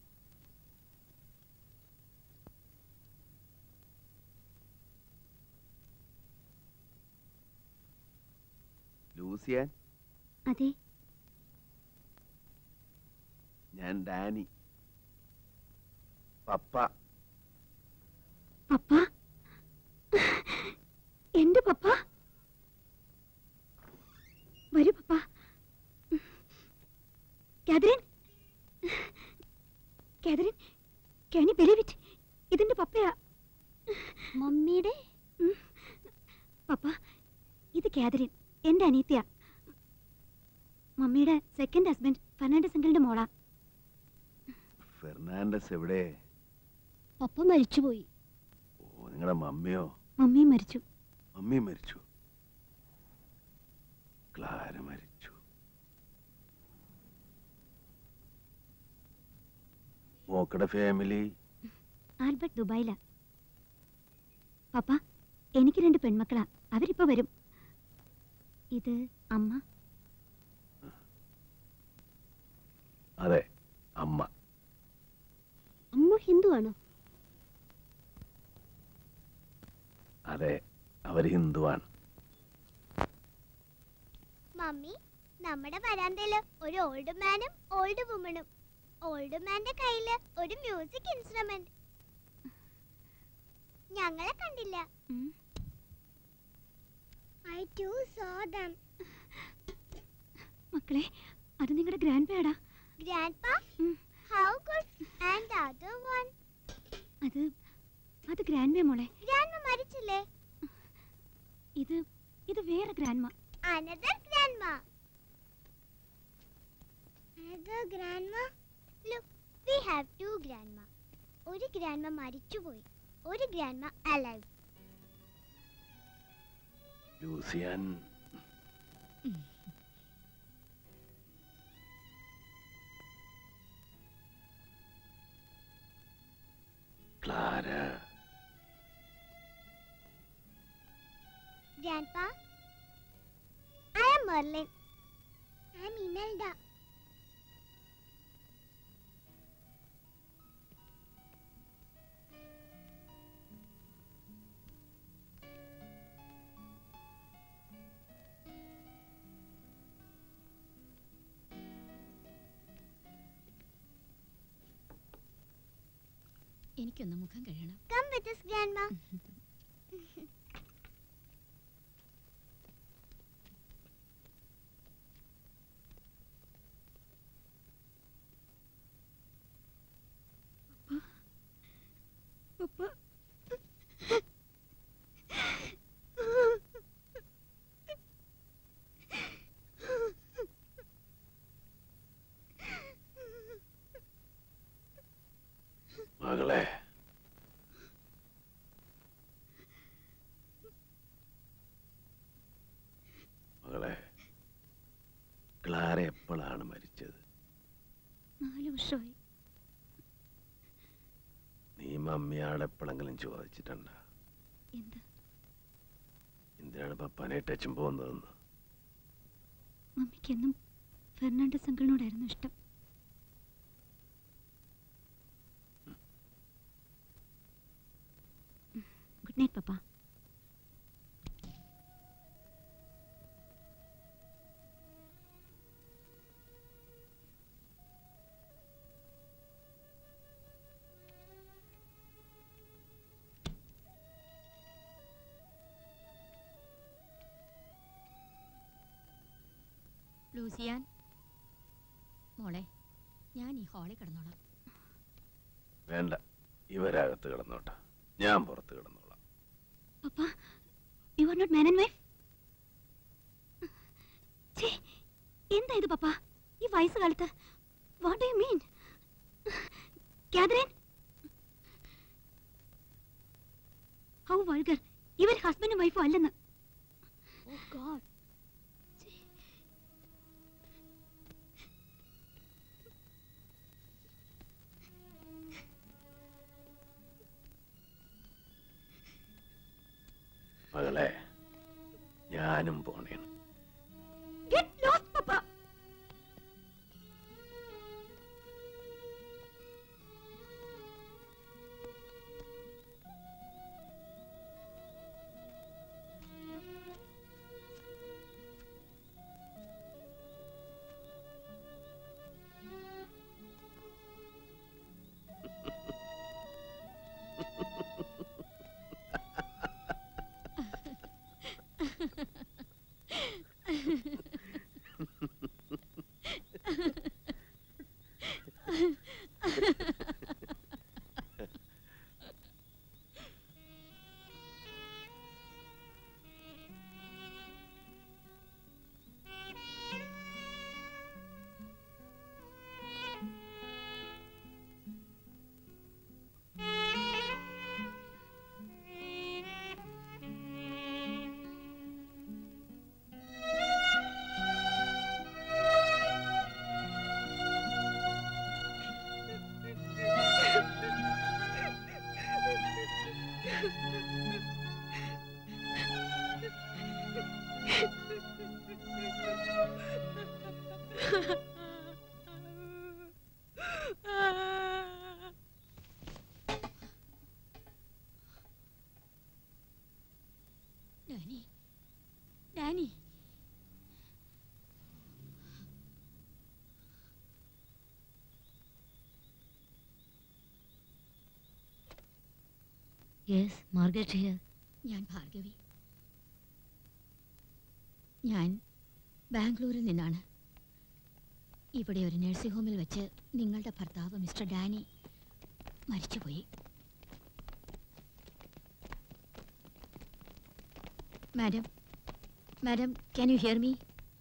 ലൂസിയാൻ അതെ ഞാൻ ഡാനി പപ്പ പപ്പ എന്റെ പപ്പ വരൂ papa Catherine Catherine can you believe it ഇതിന്റെ പപ്പയാ മമ്മിയുടെ പപ്പ ഇത് കാതറിൻ എന്റെ അനീത്യ മമ്മിയുടെ സെക്കൻഡ് ഹസ്ബൻഡ് ഫെർണാണ്ടസ് അങ്കിളിന്റെ മോളാ ഫെർണാണ്ടസ് എവിടെ പപ്പ മരിച്ചുപോയി ഓ നിങ്ങളുടെ മമ്മിയോ മമ്മിയും മരിച്ചു മമ്മി മരിച്ചു ക്ലാര മരിച്ചു മോക്കടെ ഫാമിലി ആൽബർട്ട് ദുബായിലാ പപ്പ എനിക്ക് രണ്ട് പെൺമക്കളാ അവരിപ്പോ വരും ഇത് അമ്മ അതെ അമ്മ അമ്മ ഹിന്ദു ആണോ അതെ അവര് ഹിന്ദുവാണ് മമ്മി നമ്മുടെ വരാന്തയില് ഒരു ഓൾഡ് മാനും ഓൾഡ് വുമണും ഓൾഡ് മാന്റെ കയ്യില് ഒരു മ്യൂസിക് ഇൻസ്ട്രുമെന്റ് ഞങ്ങളെ കണ്ടില്ല ഐ ടു സോ ദം മക്കളെ അത് നിങ്ങളുടെ grandpa grandpa how good and other one അത് അത് ഗ്രാൻഡ് മേ മോളെ ഗ്രാൻഡ്മ മരിച്ചില്ലേ ഇത് ഇത് വേറെ grandma another grandma another grandma look we have two grandma ഒരു ഗ്രാൻഡ്മ മരിച്ചുപോയി ഒരു grandma alive Lucian Clara Grandpa, I am Merlin. I am Imelda. എനിക്കൊന്ന് മുഖം കഴുകണം Come with us, Grandma. പപ്പ മകളെ മകളെ ക്ലാര എപ്പോഴാണ് മരിച്ചത് നാല് വർഷമായി നീ മമ്മിയോട് എപ്പോഴെങ്കിലും ചോദിച്ചിട്ടുണ്ട എന്ത് എന്തിനാണ് പപ്പാനെ ടച്ചും പോകുന്നതെന്ന് മമ്മിക്കെന്നും ഫെർണാണ്ടസ് അങ്കിളിനോടായിരുന്നു ഇഷ്ടം ഗുഡ് നൈറ്റ് പപ്പ ലൂസിയാൻ മോളെ ഞാൻ ഈ ഹാളിൽ കിടന്നോളാം വേണ്ട ഇവരകത്ത് കിടന്നോട്ടെ ഞാൻ പുറത്ത് കിടന്നോളാം papa you are not man and wife എന്താ ഇത് പപ്പ ഈ വയസ്സുകാലത്ത് what do you mean Catherine how vulgar ഇവർ ഹസ്ബൻഡും വൈഫും അല്ലെന്ന് ഓ ഗോഡ് മകളെ ഞാനും പോണേണ് Get lost, Papa. Danny Danny yes Margaret here ഞാൻ ഭാർഗവി ഞാൻ ബാംഗ്ലൂരിൽ നിന്നാണ് ഇവിടെ ഒരു നഴ്സിംഗ് ഹോമിൽ വെച്ച് നിങ്ങളുടെ ഭർത്താവ് മിസ്റ്റർ ഡാനി മരിച്ചുപോയി madam madam can you hear me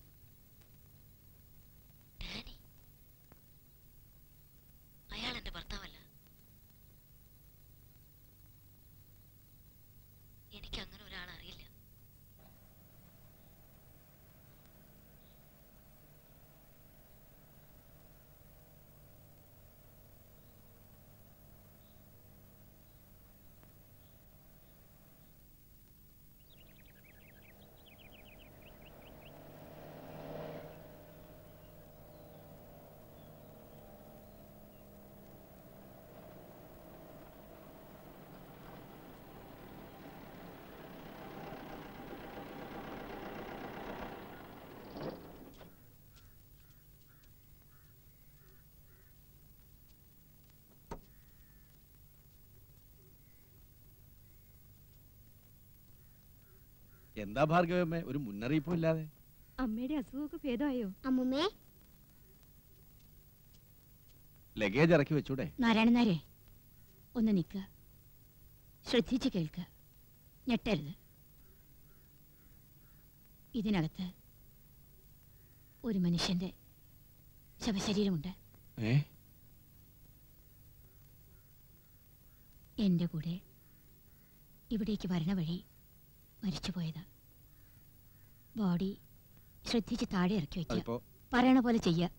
അയാൾ എന്റെ ഭർത്താവല്ല എനിക്ക് അങ്ങനെ ഒരാളെ അറിയില്ല എന്താ ഭാർഗവമ്മേ ഒരു മുന്നറിയിപ്പും ഇല്ലാതെ അമ്മയുടെ അസുഖമൊക്കെ ഭേദമായോ അമ്മുമ്മേ ലഗേജ് ഇറക്കി വെച്ചൂടെ നാരായണനാരെ ഒന്ന് നിൽക്കുക ശ്രദ്ധിച്ച് കേൾക്കുക ഞെട്ടരുത് ഇതിനകത്ത് ഒരു മനുഷ്യന്റെ ശവശരീരമുണ്ട് ഏ എൻ്റെ കൂടെ ഇവിടേക്ക് വരണ വഴി മരിച്ചുപോയത് ബോഡി ശ്രദ്ധിച്ച് താഴെ ഇറക്കി അതിപ്പോ വയ്ക്കുക പറയണ പോലെ ചെയ്യുക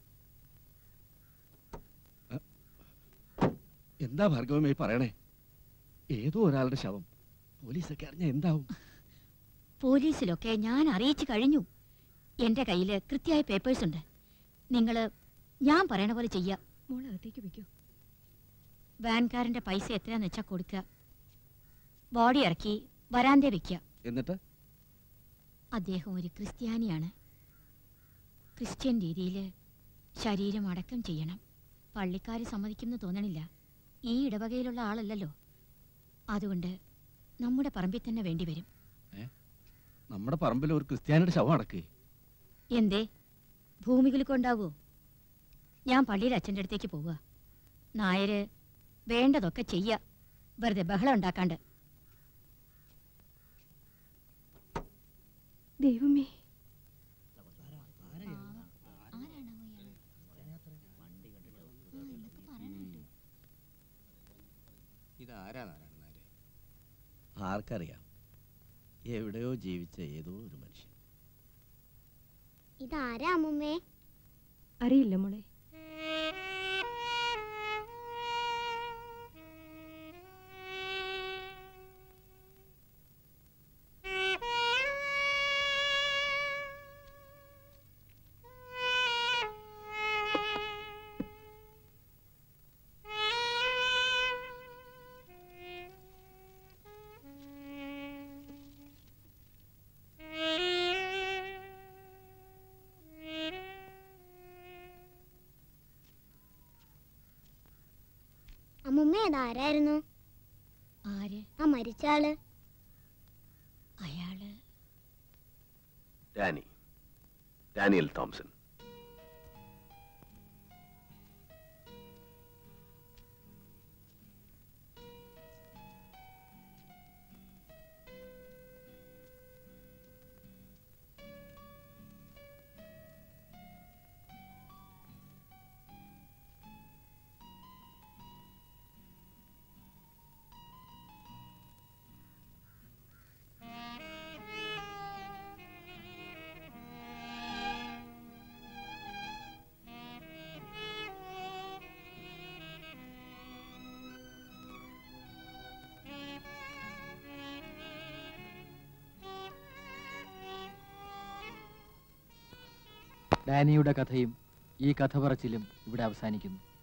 എന്താ ഭാർഗവമ്മേ ഈ പറയണേ ഏതോ ഒരാളുടെ ശവം പോലീസൊക്കെ അറിഞ്ഞ എന്താവും പോലീസിലൊക്കെ ഞാൻ അറിയിച്ചു കഴിഞ്ഞു എൻ്റെ കയ്യിൽ കൃത്യമായ പേപ്പേഴ്സ് ഉണ്ട് നിങ്ങൾ ഞാൻ പറയണ പോലെ ചെയ്യുക മോളെ അകത്തേക്ക് വെക്കൂ വാൻകാരൻ്റെ പൈസ എത്രയാന്ന് വെച്ചാൽ കൊടുക്കുക ബോഡി ഇറക്കി വരാന്തേ വെക്കുക എന്നിട്ട് അദ്ദേഹം ഒരു ക്രിസ്ത്യാനിയാണ് ക്രിസ്ത്യൻ രീതിയിൽ ശരീരം അടക്കം ചെയ്യണം പള്ളിക്കാർ സമ്മതിക്കുമെന്ന് തോന്നണില്ല ഈ ഇടവകയിലുള്ള ആളല്ലല്ലോ അതുകൊണ്ട് നമ്മുടെ പറമ്പിൽ തന്നെ വേണ്ടി വരും നമ്മുടെ പറമ്പിൽ ഒരു ക്രിസ്ത്യാനിയുടെ ശവം അടക്കേ എന്തേ ഭൂമികുലുക്കം ഉണ്ടാവോ ഞാൻ പള്ളിയിൽ അച്ഛൻ്റെ അടുത്തേക്ക് പോവുക നായര് വേണ്ടതൊക്കെ ചെയ്യ വെറുതെ ബഹളം ഉണ്ടാക്കാണ്ട് ദൈവമേ ഇതാരാ നാരായണനാരെ ആർക്കറിയാം എവിടെയോ ജീവിച്ച ഏതോ ഒരു മനുഷ്യൻ ഇതാരാ അമ്മുമ്മേ അറിയില്ല മോളെ ഉമ്മ അതാരായിരുന്നു ആര് ആ മരിച്ച ആള് അയാള് ഡാനി ഡാനിയൽ തോംസൺ ഡാനിയുടെ കഥയും ഈ കഥ പറച്ചിലും ഇവിടെ അവസാനിക്കുന്നു